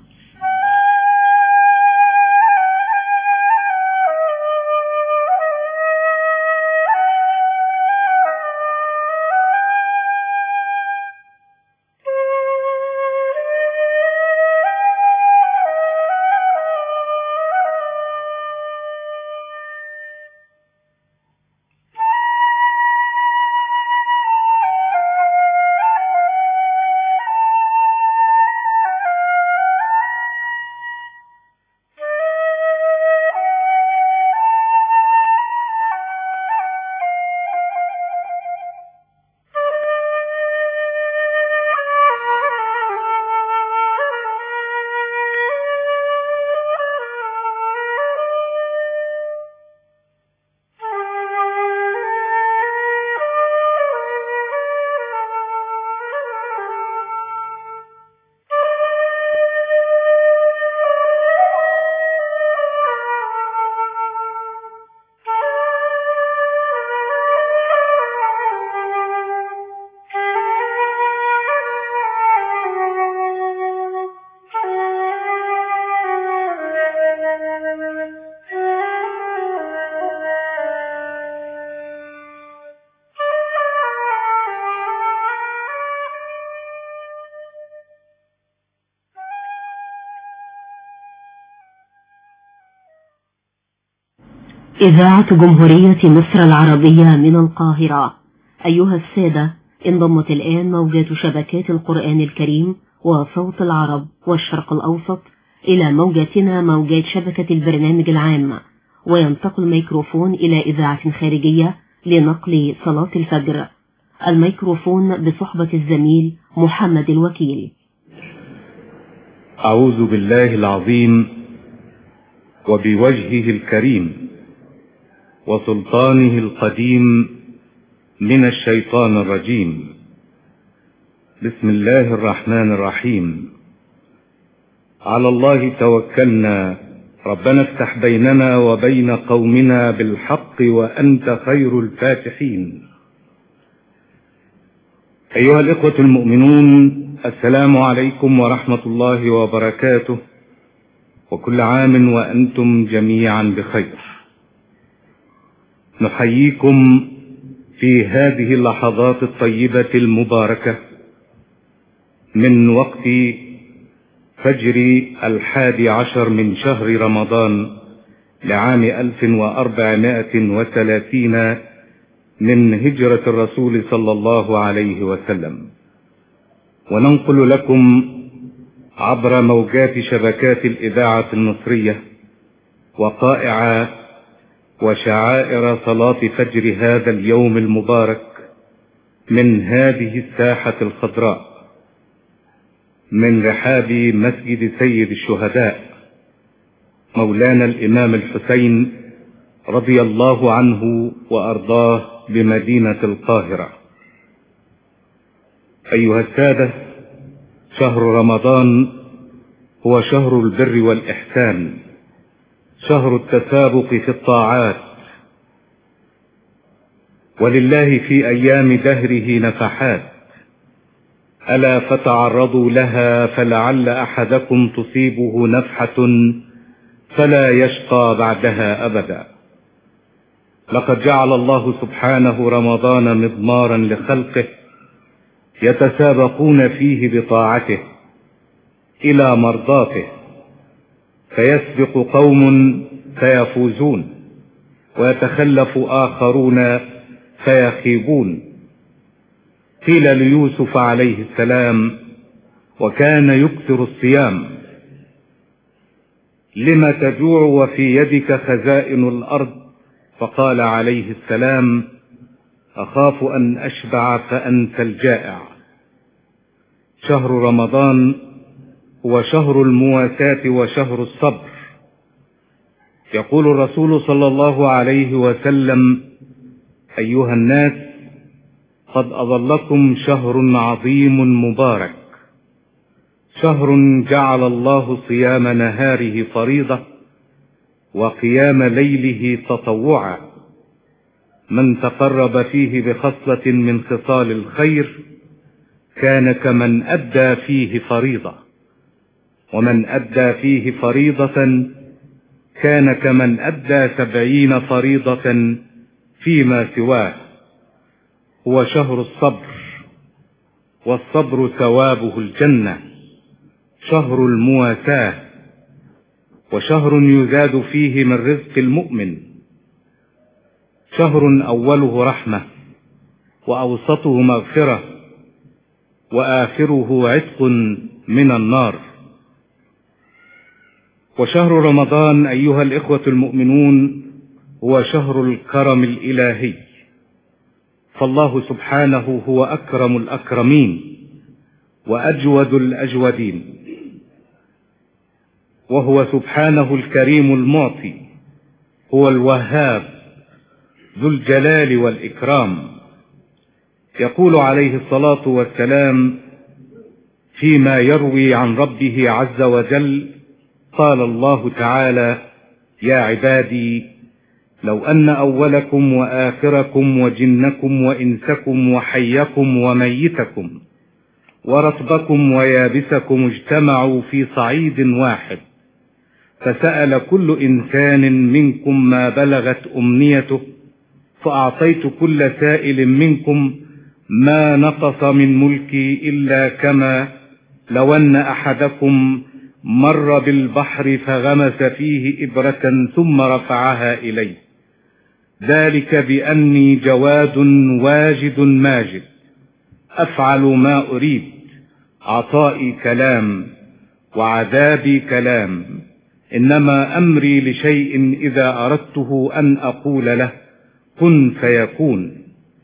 إذاعة جمهورية مصر العربية من القاهرة أيها السادة انضمت الآن موجات شبكات القرآن الكريم وصوت العرب والشرق الأوسط إلى موجاتنا موجات شبكة البرنامج العام وينتقل الميكروفون إلى إذاعة خارجية لنقل صلاة الفجر الميكروفون بصحبة الزميل محمد الوكيل أعوذ بالله العظيم وبوجهه الكريم وسلطانه القديم من الشيطان الرجيم بسم الله الرحمن الرحيم على الله توكلنا ربنا افتح بيننا وبين قومنا بالحق وأنت خير الفاتحين أيها الإخوة المؤمنون السلام عليكم ورحمة الله وبركاته وكل عام وأنتم جميعا بخير نحييكم في هذه اللحظات الطيبة المباركة من وقت فجر الحادي عشر من شهر رمضان لعام ألف وأربعمائة وثلاثين من هجرة الرسول صلى الله عليه وسلم وننقل لكم عبر موجات شبكات الإذاعة المصرية وقائع وشعائر صلاة فجر هذا اليوم المبارك من هذه الساحة الخضراء من رحاب مسجد سيد الشهداء مولانا الإمام الحسين رضي الله عنه وأرضاه بمدينة القاهرة أيها السادة شهر رمضان هو شهر البر والإحسان شهر التسابق في الطاعات ولله في أيام دهره نفحات ألا فتعرضوا لها فلعل أحدكم تصيبه نفحة فلا يشقى بعدها أبدا لقد جعل الله سبحانه رمضان مضمارا لخلقه يتسابقون فيه بطاعته إلى مرضاته فيسبق قوم فيفوزون ويتخلف آخرون فيخيبون قيل ليوسف عليه السلام وكان يكثر الصيام لم تجوع وفي يدك خزائن الأرض فقال عليه السلام أخاف أن أشبع فأنت الجائع شهر رمضان هو شهر المواساة وشهر الصبر يقول الرسول صلى الله عليه وسلم أيها الناس قد أظلكم شهر عظيم مبارك شهر جعل الله صيام نهاره فريضة وقيام ليله تطوعا من تقرب فيه بخصلة من خصال الخير كان كمن أدى فيه فريضة ومن أدى فيه فريضة كان كمن أدى سبعين فريضة فيما سواه هو شهر الصبر والصبر ثوابه الجنة شهر المواساة وشهر يزاد فيه من رزق المؤمن شهر أوله رحمة وأوسطه مغفرة وآخره عتق من النار وشهر رمضان أيها الإخوة المؤمنون هو شهر الكرم الإلهي فالله سبحانه هو أكرم الأكرمين وأجود الأجودين وهو سبحانه الكريم المعطي هو الوهاب ذو الجلال والإكرام يقول عليه الصلاة والسلام فيما يروي عن ربه عز وجل قال الله تعالى يا عبادي لو أن أولكم وآخركم وجنكم وإنسكم وحيكم وميتكم ورطبكم ويابسكم اجتمعوا في صعيد واحد فسأل كل إنسان منكم ما بلغت أمنيته فأعطيت كل سائل منكم ما نقص من ملكي إلا كما لو أن أحدكم مر بالبحر فغمس فيه إبرة ثم رفعها إليه ذلك بأني جواد واجد ماجد أفعل ما أريد عطائي كلام وعذابي كلام إنما أمري لشيء إذا أردته أن أقول له كن فيكون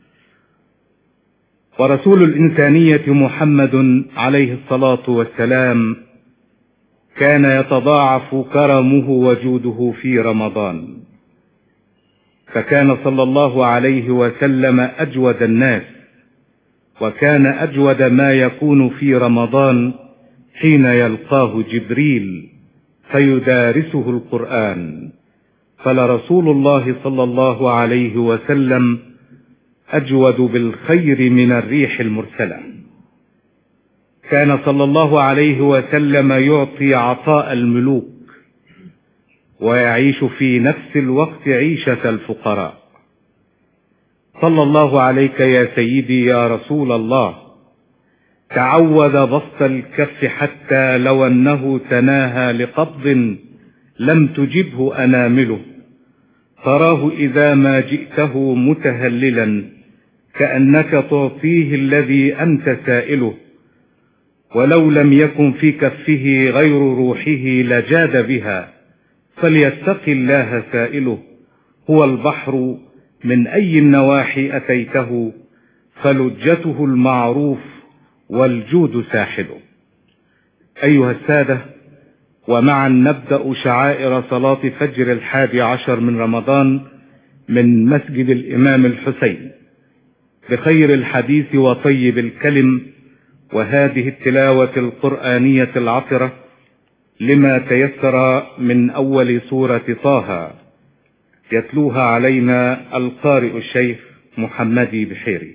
ورسول الإنسانية محمد عليه الصلاة والسلام كان يتضاعف كرمه وجوده في رمضان فكان صلى الله عليه وسلم أجود الناس وكان أجود ما يكون في رمضان حين يلقاه جبريل فيدارسه القرآن فلرسول الله صلى الله عليه وسلم أجود بالخير من الريح المرسلة كان صلى الله عليه وسلم يعطي عطاء الملوك ويعيش في نفس الوقت عيشة الفقراء صلى الله عليك يا سيدي يا رسول الله تعود بسط الكف حتى لو أنه تناهى لقبض لم تجبه أنامله تراه إذا ما جئته متهللا كأنك تعطيه الذي أنت سائله ولو لم يكن في كفه غير روحه لجاد بها فليتق الله سائله هو البحر من أي النواحي أتيته فلجته المعروف والجود ساحله أيها السادة ومعا نبدأ شعائر صلاة فجر الحادي عشر من رمضان من مسجد الإمام الحسين بخير الحديث وطيب الكلم وهذه التلاوة القرآنية العطرة لما تيسر من أول سورة طه يتلوها علينا القارئ الشيخ محمدي بحيري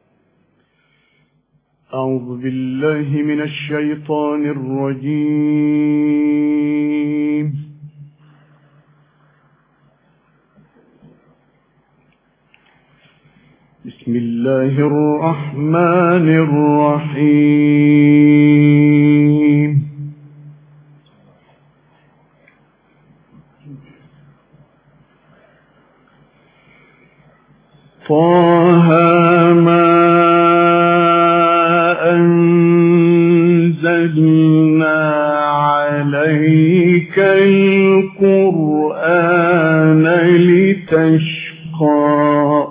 أعوذ بالله من الشيطان الرجيم بسم الله الرحمن الرحيم طه نزلنا عليك القرآن لتشقى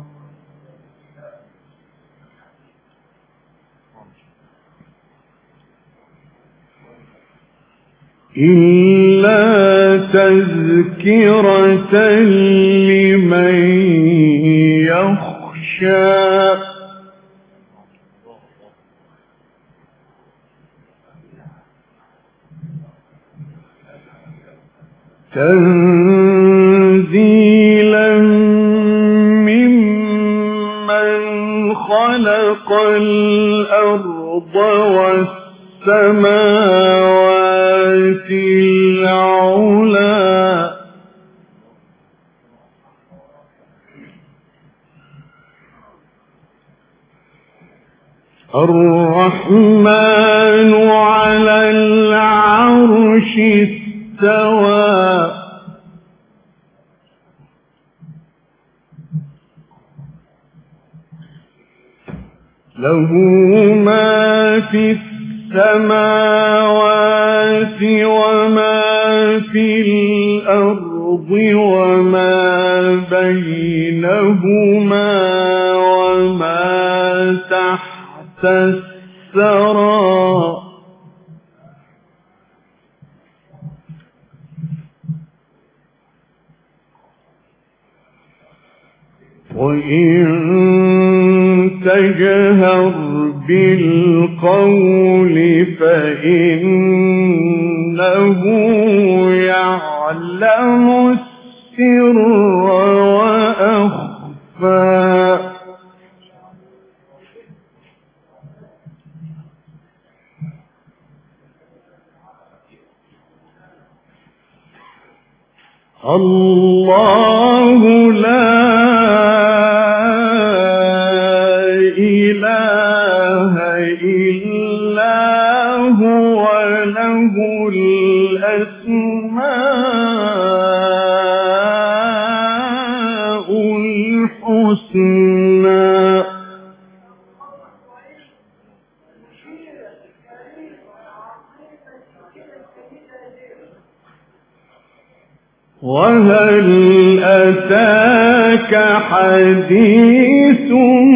إلا تذكرة لمن يخشى تنزيلا ممن خلق الأرض والسماوات العلا الرحمن على العرش استوى له ما في السماوات وما في الأرض وما بينهما وما تحت الثرى وإن تجهر بالقول فإنه يعلم السر وأخفى الله لا إله إلا هو له الأسماء الحسنى وهل أتاك حديث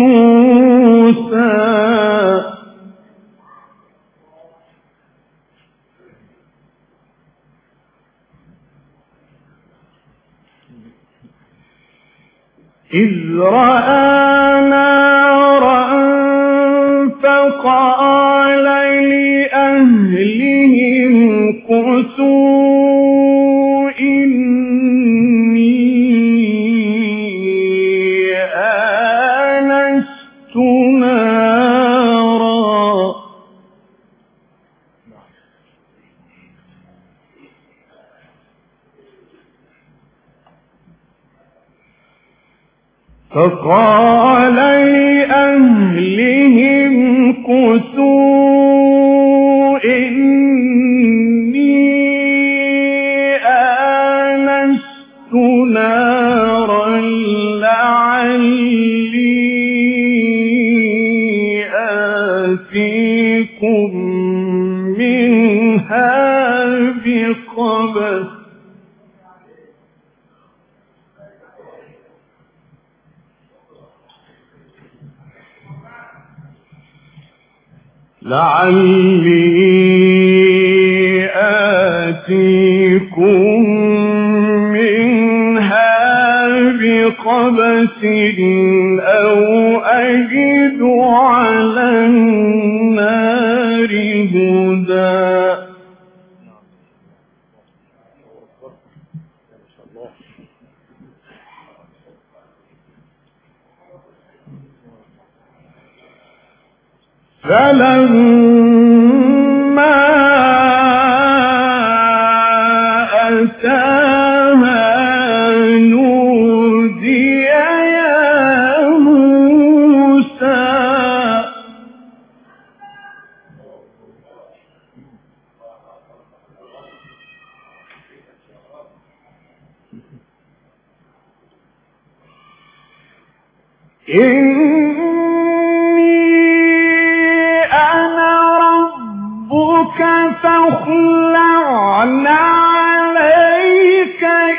موسى إذ رأى نارا فقال لأهلهم كثوا إني آنست نارا فقال لأهلهم كثوا إني آنست نارا لعلي آتيكم منها بقبس لعلي آتيكم منها بقبس أو أجد على النار هدى فلما أتاها نودي يا موسى إني أنا ربك فاخلعن عليك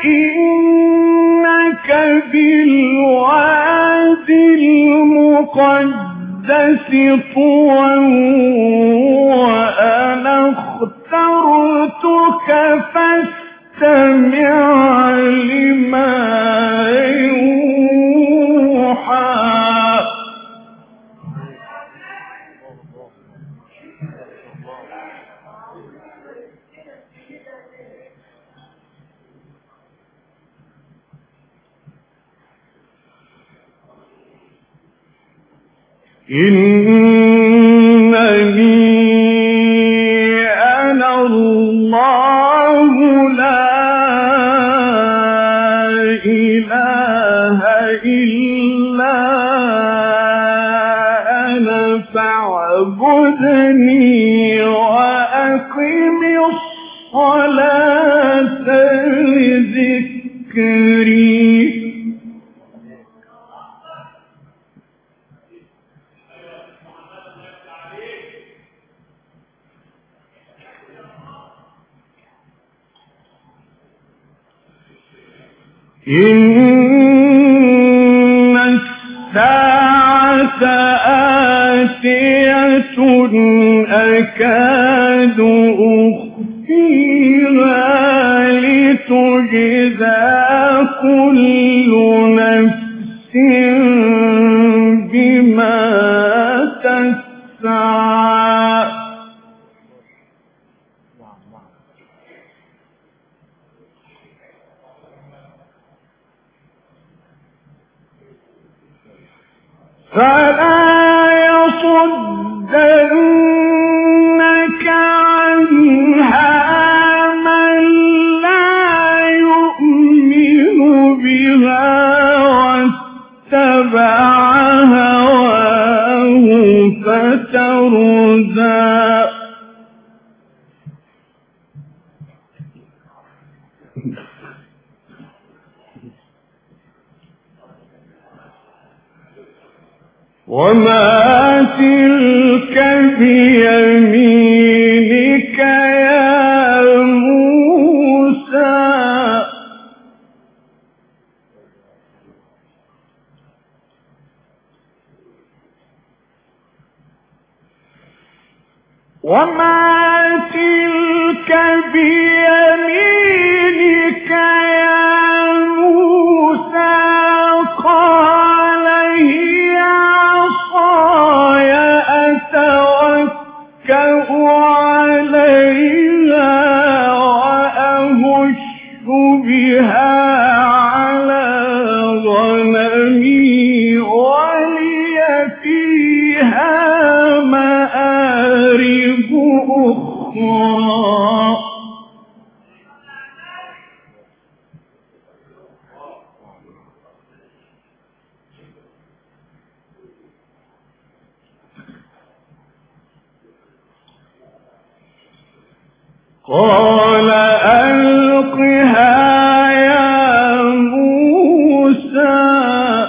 إنك بالوادي المقدس طوى وأنا اخترتك فاستمع لما يوحى إنني أنا الله لا إله إلا أنا فاعبدني وأقم الصلاة لذكري إن الساعة آتية أكاد أخفيها لتجزى كل نفس بما تسعى فلا يصدنك عنها من لا يؤمن بها واتبع هواه فتردى وما تلك بيمينك يا موسى وما تلك بيمينك يا موسى قال هي عصاي أتوكأ عليها وأهش بها على غنمي ولي فيها مآرب أخرى قال ألقها يا موسى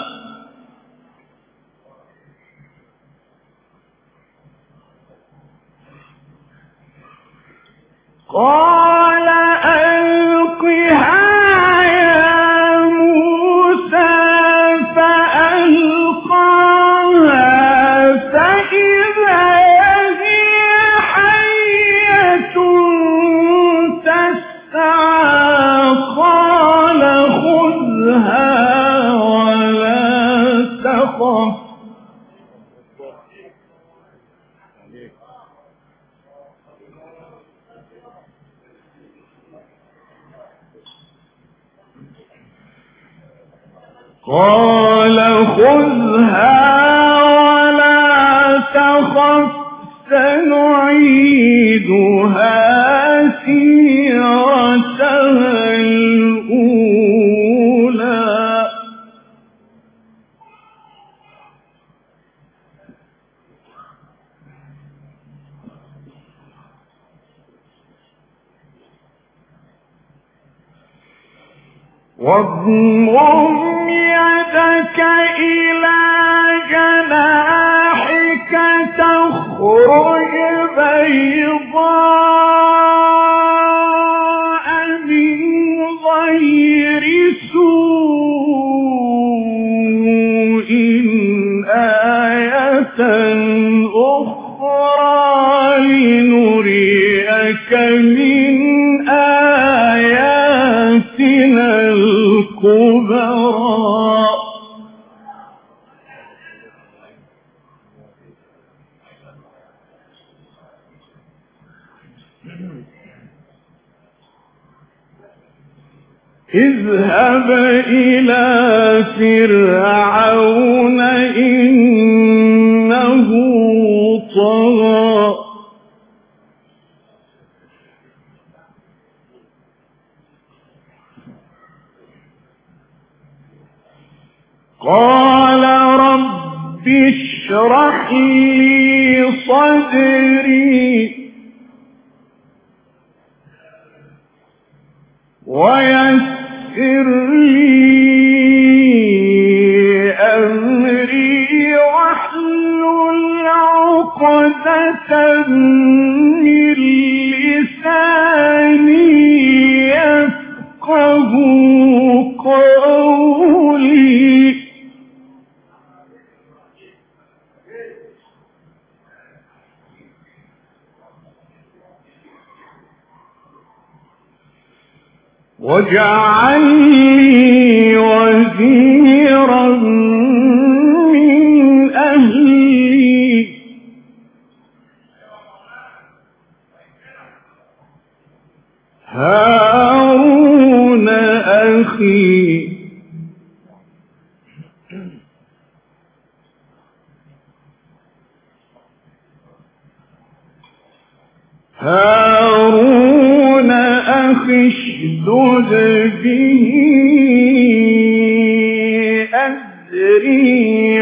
قال ألقها يا موسى فألقاها فإذا هي حية تسعى قال خذها ولا تخف قال خذها ولا تخف سنعيدها سيرتها الأولى واضمم يدك إلى جناحك تخرج بيضاء لك من آياتنا الكبرى اذهب إلى فرعون إنه طغى قال رب اشرح لي صدري ويسر لي أمري واحلل عقدة من لساني يفقه قولي واجعل لي وزيرا من أهلي هارون أخي هارون أخي اشدد به أزري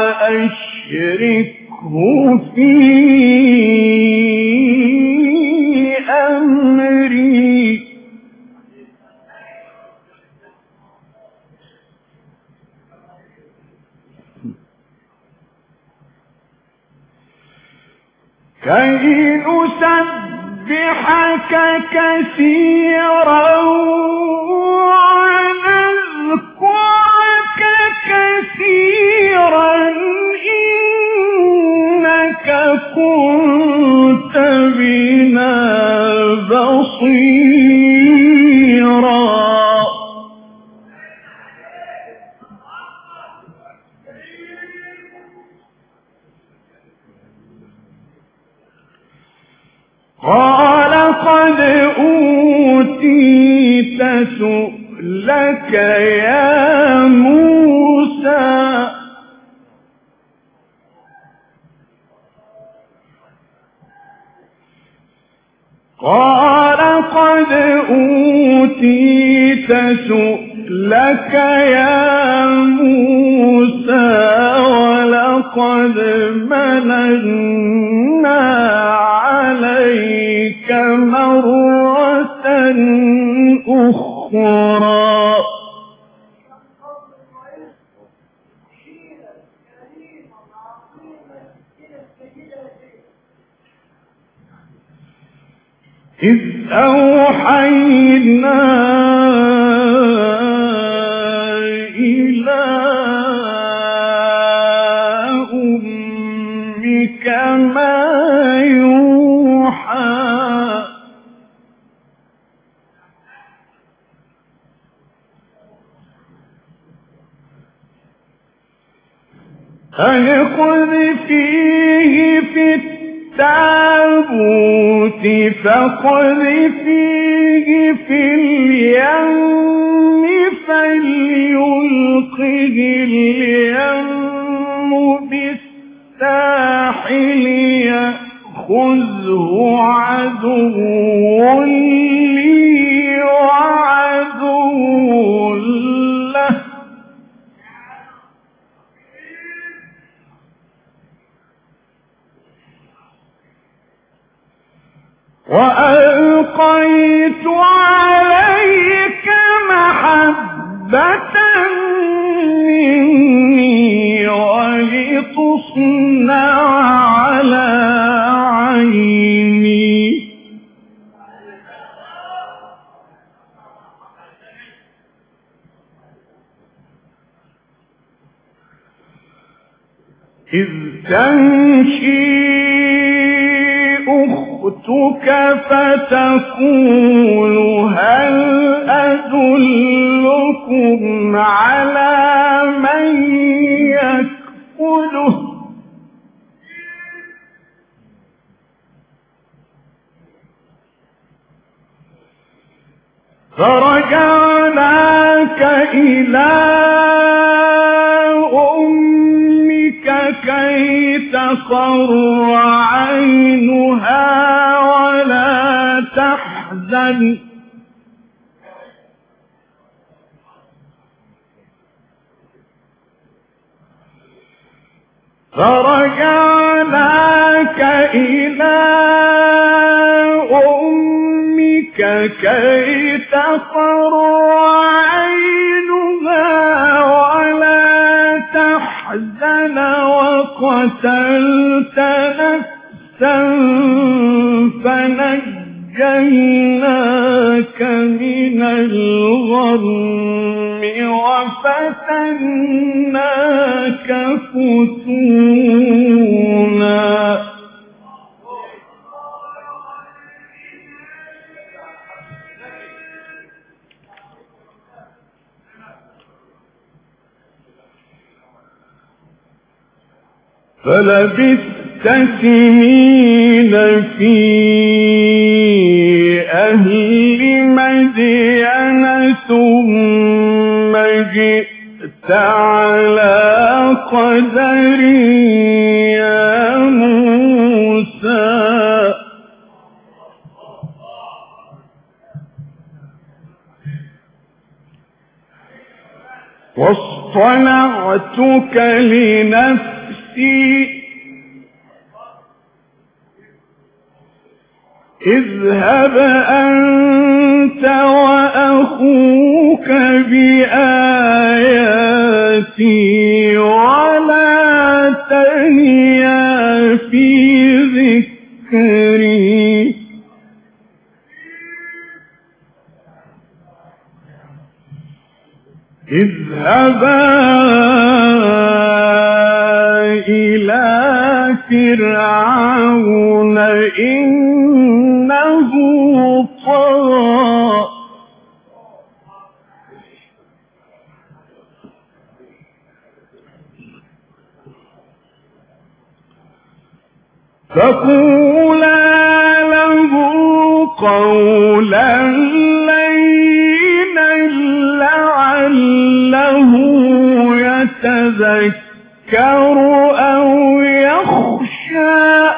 وأشركه في أمري كي نسبحك كثيرا ونذكرك كثيرا إنك كنت بنا بصيرا قال قد أوتيت سؤلك يا موسى قال قد أوتيت سؤلك يا موسى ولقد مننا عليك مرة أخرى إذ أوحينا إلى أمك ما يوحى أن فيه في التابوت فيه في اليم فليلقه اليم بالساحل يأخذه عدو لي وعدو له وألقيت عليك محبة مني ولتصنع على عيني إذ تمشي أختي جئتك فتقول هل أدلكم على من يكفله فرجعناك إلى أمك كي تقر عينها ولا تحزن فرجعناك إلى أمك كي تقر عينها ولا تحزن وقتلت نفسا فنجيناك من الغم وفتناك فتونا فلبثت سنين في أهل مدين ثم جئت على قدر يا موسى واصطنعتك لنفسي اذهب أنت وأخوك بآياتي ولا تنيا في ذكري اذهبا إلى فرعون إنه طغى فقولا له قولا لينا لعله يتذكر أو يخشى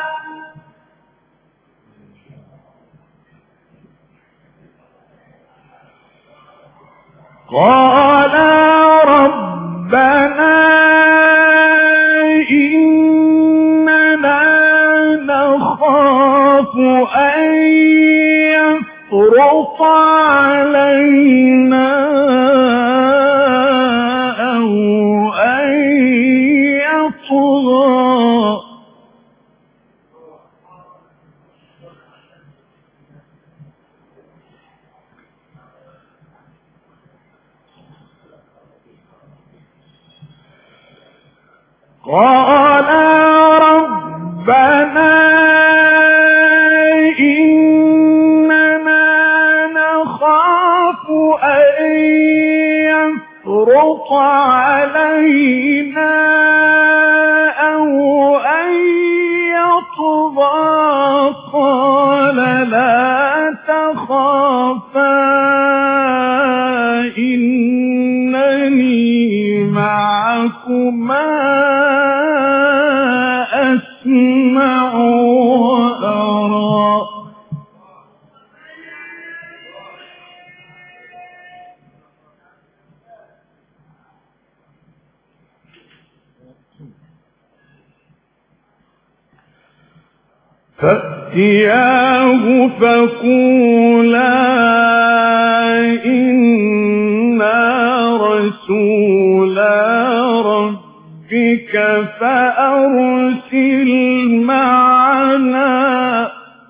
قال ربنا إننا نخاف أن يفرط علينا أو أن يطغى قال ربنا إننا نخاف أن يفرط علينا أو أن يطغى قال لا تخافا إنني معكما أسمع وأرى فأتياه فقولا إنا رسولا ربك فأرسل معنا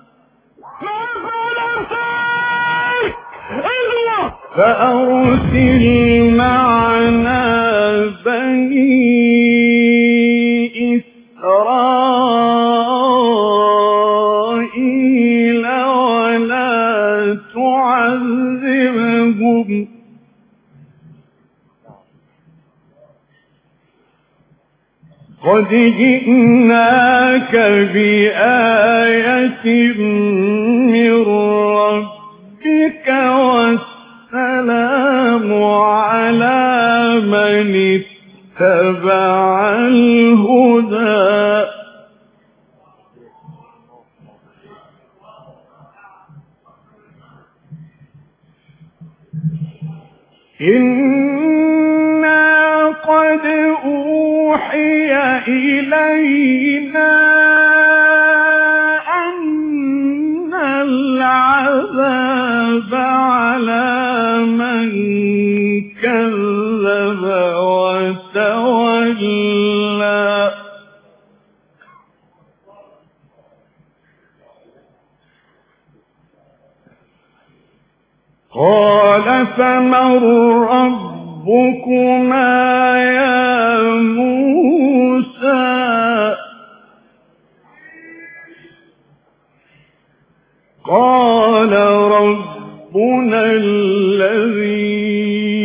فأرسل معنا بني إسرائيل نعذبهم قد جئناك بآية من ربك والسلام على من اتبع الهدى إنا قد أوحي إلينا أن العذاب على من كذب وتولى قال فمن ربكما يا موسى قال ربنا الذي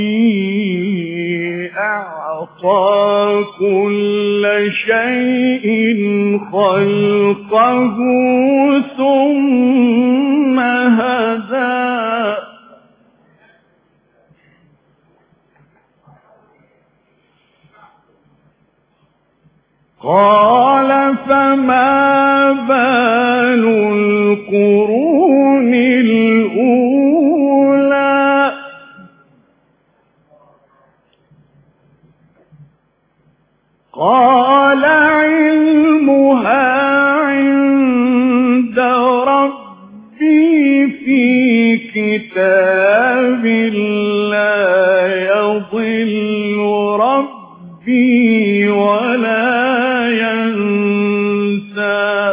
أعطى كل شيء خلقه ثم هدى قال فما بال القرون الأولى قال علمها عند ربي في كتاب لا يضل ربي ولا ينسى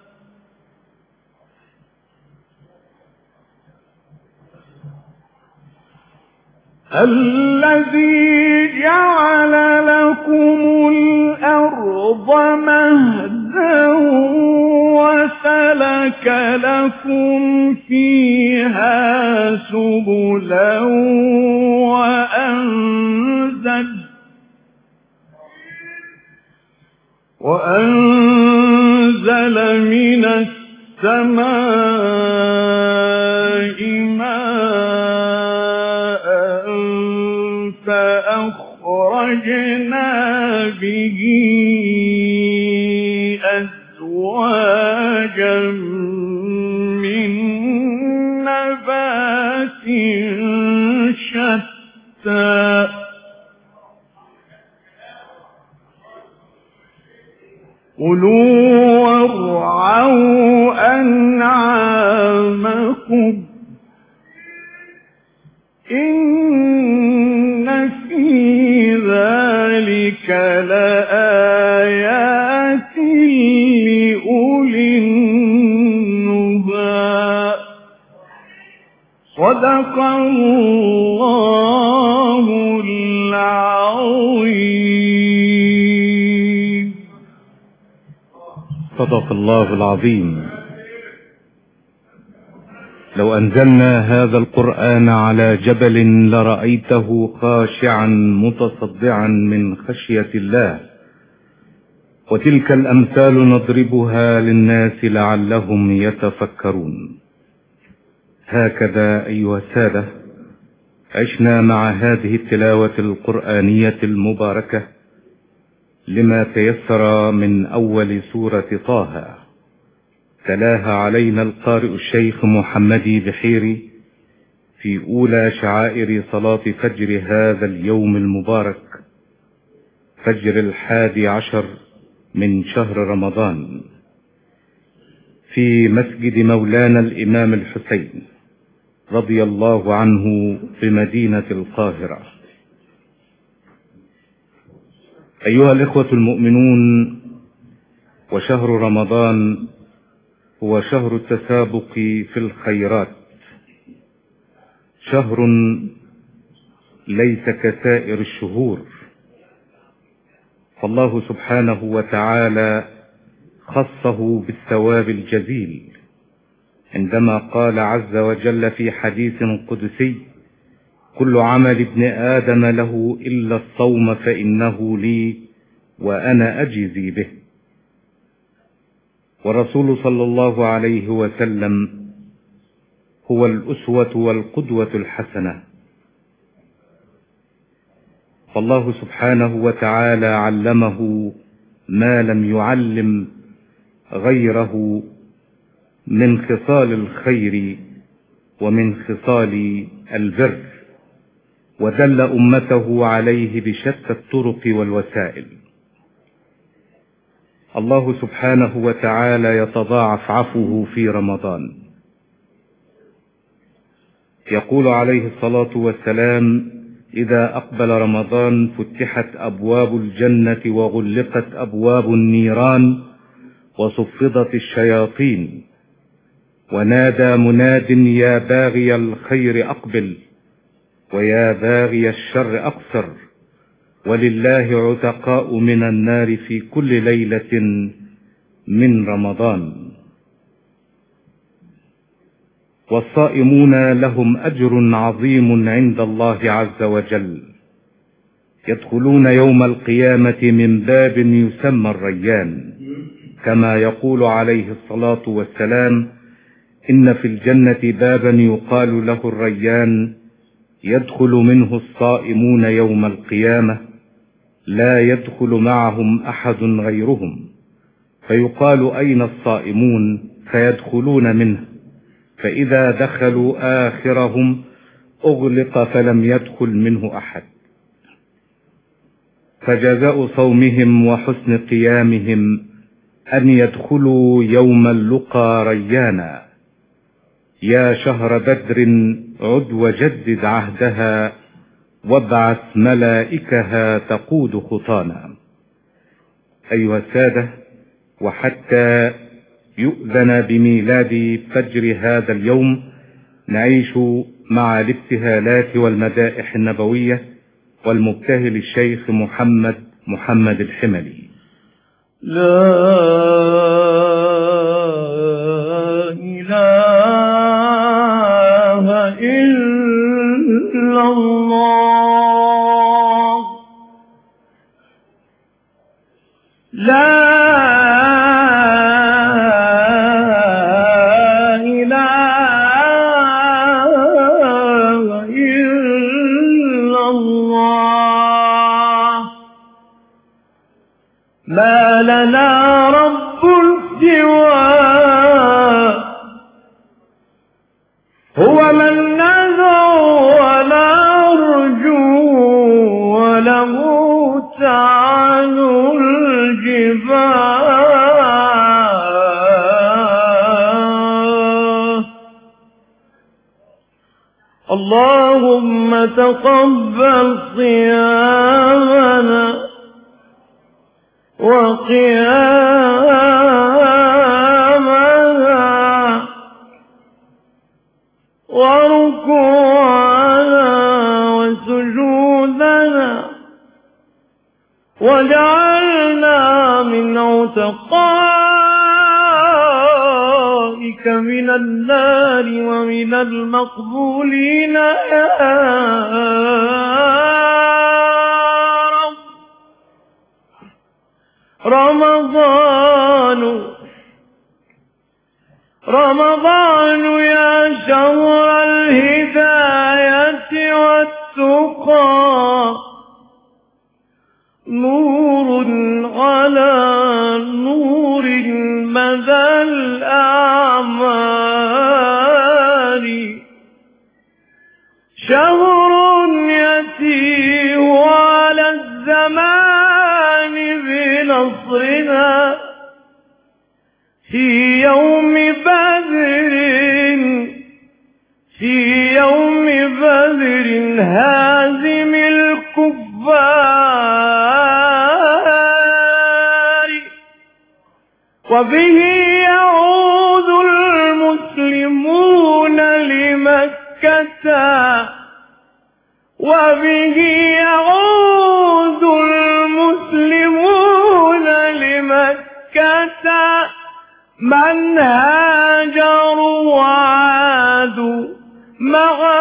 الذي جعل لكم الأرض مهدا وسلك لكم فيها سبلا وأنزل وأنزل من السماء ماء فأخرجنا به أزواجا من نبات شتى كلوا وارعوا أنعامكم إن في ذلك لآيات لأولي النهى صدق الله العظيم صدق الله العظيم لو أنزلنا هذا القرآن على جبل لرأيته خاشعا متصدعا من خشية الله وتلك الأمثال نضربها للناس لعلهم يتفكرون هكذا أيها السادة عشنا مع هذه التلاوة القرآنية المباركة لما تيسر من أول سورة طه تلاها علينا القارئ الشيخ محمدي بحيري في أولى شعائر صلاة فجر هذا اليوم المبارك فجر الحادي عشر من شهر رمضان في مسجد مولانا الإمام الحسين رضي الله عنه بمدينة القاهرة أيها الإخوة المؤمنون وشهر رمضان هو شهر التسابق في الخيرات شهر ليس كسائر الشهور فالله سبحانه وتعالى خصه بالثواب الجزيل عندما قال عز وجل في حديث قدسي كل عمل ابن آدم له إلا الصوم فإنه لي وأنا أجزي به والرسول صلى الله عليه وسلم هو الأسوة والقدوة الحسنة فالله سبحانه وتعالى علمه ما لم يعلم غيره من خصال الخير ومن خصال البر ودل أمته عليه بشتى الطرق والوسائل الله سبحانه وتعالى يتضاعف عفوه في رمضان يقول عليه الصلاة والسلام إذا أقبل رمضان فتحت أبواب الجنة وغلقت أبواب النيران وصفدت الشياطين ونادى مناد يا باغي الخير أقبل ويا باغي الشر أقصر ولله عتقاء من النار في كل ليلة من رمضان والصائمون لهم أجر عظيم عند الله عز وجل يدخلون يوم القيامة من باب يسمى الريان كما يقول عليه الصلاة والسلام إن في الجنة بابا يقال له الريان يدخل منه الصائمون يوم القيامة لا يدخل معهم أحد غيرهم فيقال أين الصائمون فيدخلون منه فإذا دخلوا آخرهم أغلق فلم يدخل منه أحد فجزاء صومهم وحسن قيامهم أن يدخلوا يوم اللقى ريانا يا شهر بدر عد وجدد عهدها وابعث ملائكها تقود خطانا أيها السادة وحتى يؤذن بميلاد فجر هذا اليوم نعيش مع الابتهالات والمدائح النبوية والمبتهل الشيخ محمد محمد الحملي لا إله إلا الله لا إله إلا الله ما لنا رب سواه هو من ندعو ولا أرجو وله تعال الجبال اللهم تقبل صيامنا وقيامنا وركوعنا وسجودنا وجعلنا من عتقائك من النار ومن المقبولين يا رب رمضان رمضان يا شهر الهداية والتقى نور على نور مدى الأعمال شهر يتيه على الزمان بنصرنا في يوم بدر في يوم بدر هازم الكفار وبه يعود المسلمون لمكة وبه يعود المسلمون لمكة من هاجروا وعادوا مع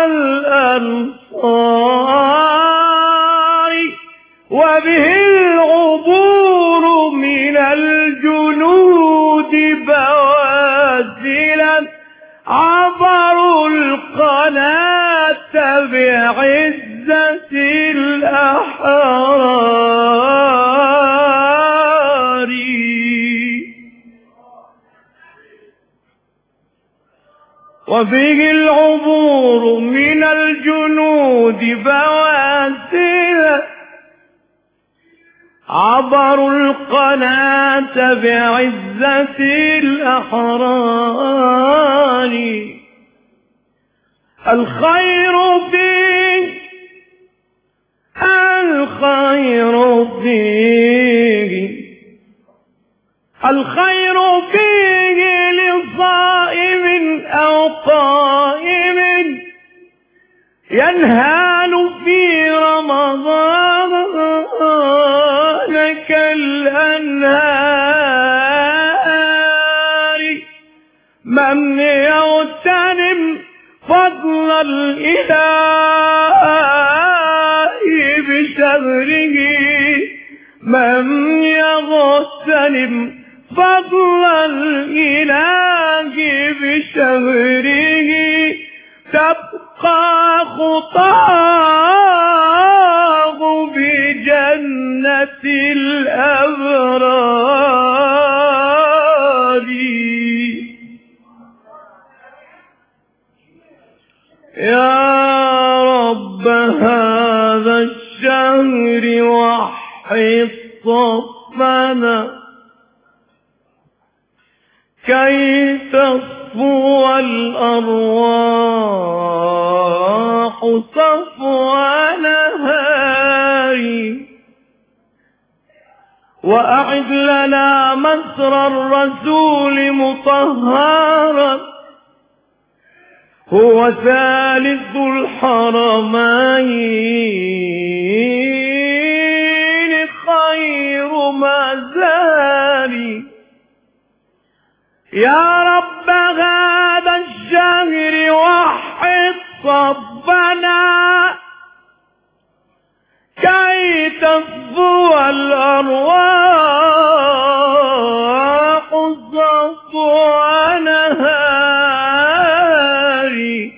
الأنصار وبه العبور من الجنود بواسلا عبروا القناة بعزة الأحرار وفيه العبور من الجنود بواسل عبروا القناة بعزة الأحرار الخير فيه الخير فيه الخير فيه لصائم أو قائم ينهال في رمضان كالأنهار من يغتنم فضل الإله بشهره من يغتنم فضل الإله بشهره تبقى خطاه بجنة الأبرار يا رب هذا الشهر وحي صفنا كي تصفو الأرواح صفو نهاري وأعد لنا مسر الرسول مطهرا هو ثالث الحرمين خير مزاري يا رب هذا الشهر وحد صبنا كي تصفو الأرواح صفو نهاري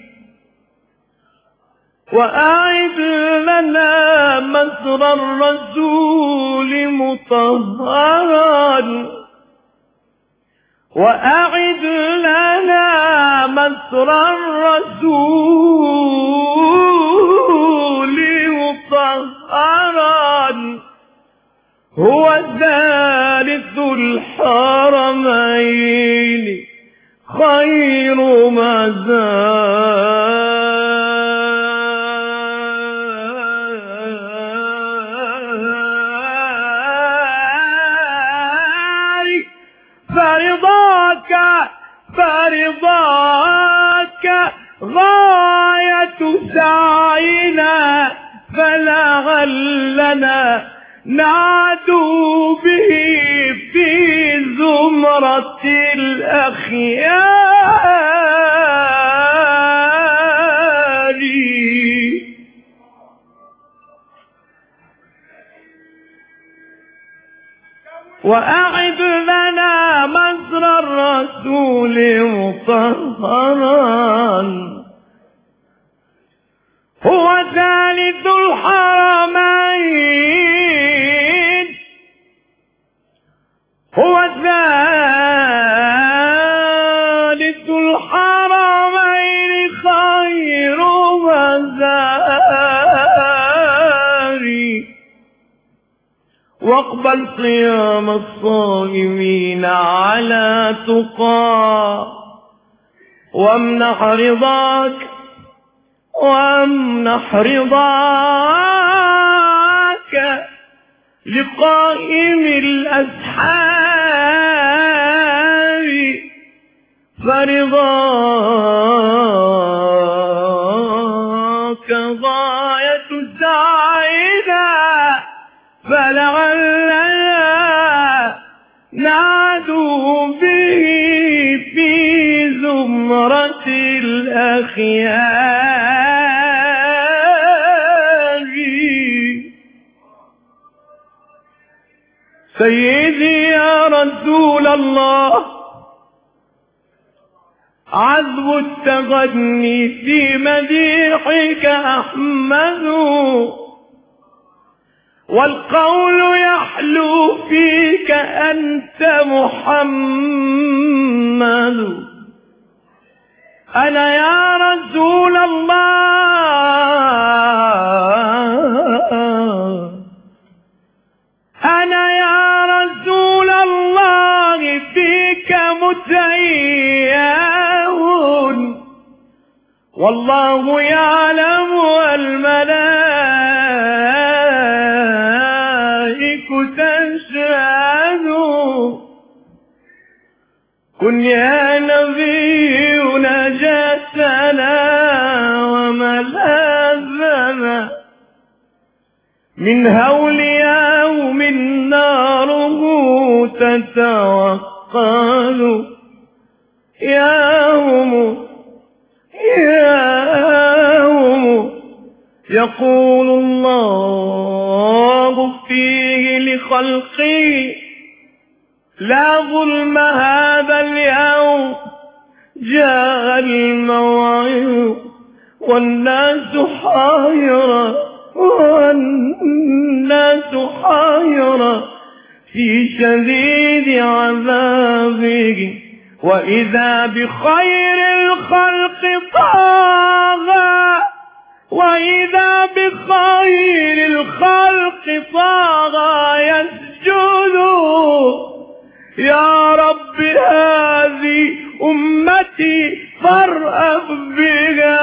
وأعد لنا مسر الرسول مطهرا وأعد لنا مسر الرسول مطهرا هو ثالث الحرمين خير مزار فرضاك فرضاك غاية سعينا فلعلنا نعدو به في زمرة الأخيار وأعد لنا مزر الرسول مطهرا هو ثالث الحرمين هو ثالث الحرمين خير مزاري واقبل صيام الصائمين على تقى وامنح رضاك وامنح رضاك لقائم الأسحار فرضاك غاية سعينا فلعلنا نعدو به زمرة الأخيار سيدي يا رسول الله عذب التغني في مديحك أحمد والقول يحلو فيك أنت محمد أنا يا رسول الله أنا يا رسول الله فيك متياه والله يعلم والملائكة تشهد كن يا نبي نجاتنا وملاذنا من هول يوم ناره تتوقد يوم يوم يقول الله فيه لخلقه لا ظلم هذا اليوم جاء الموعد والناس حيرة والناس حيرة في شديد عذابه وإذا بخير الخلق طاغى وإذا بخير الخلق طاغى يسجد يا رب هذه أمتي فارأف بها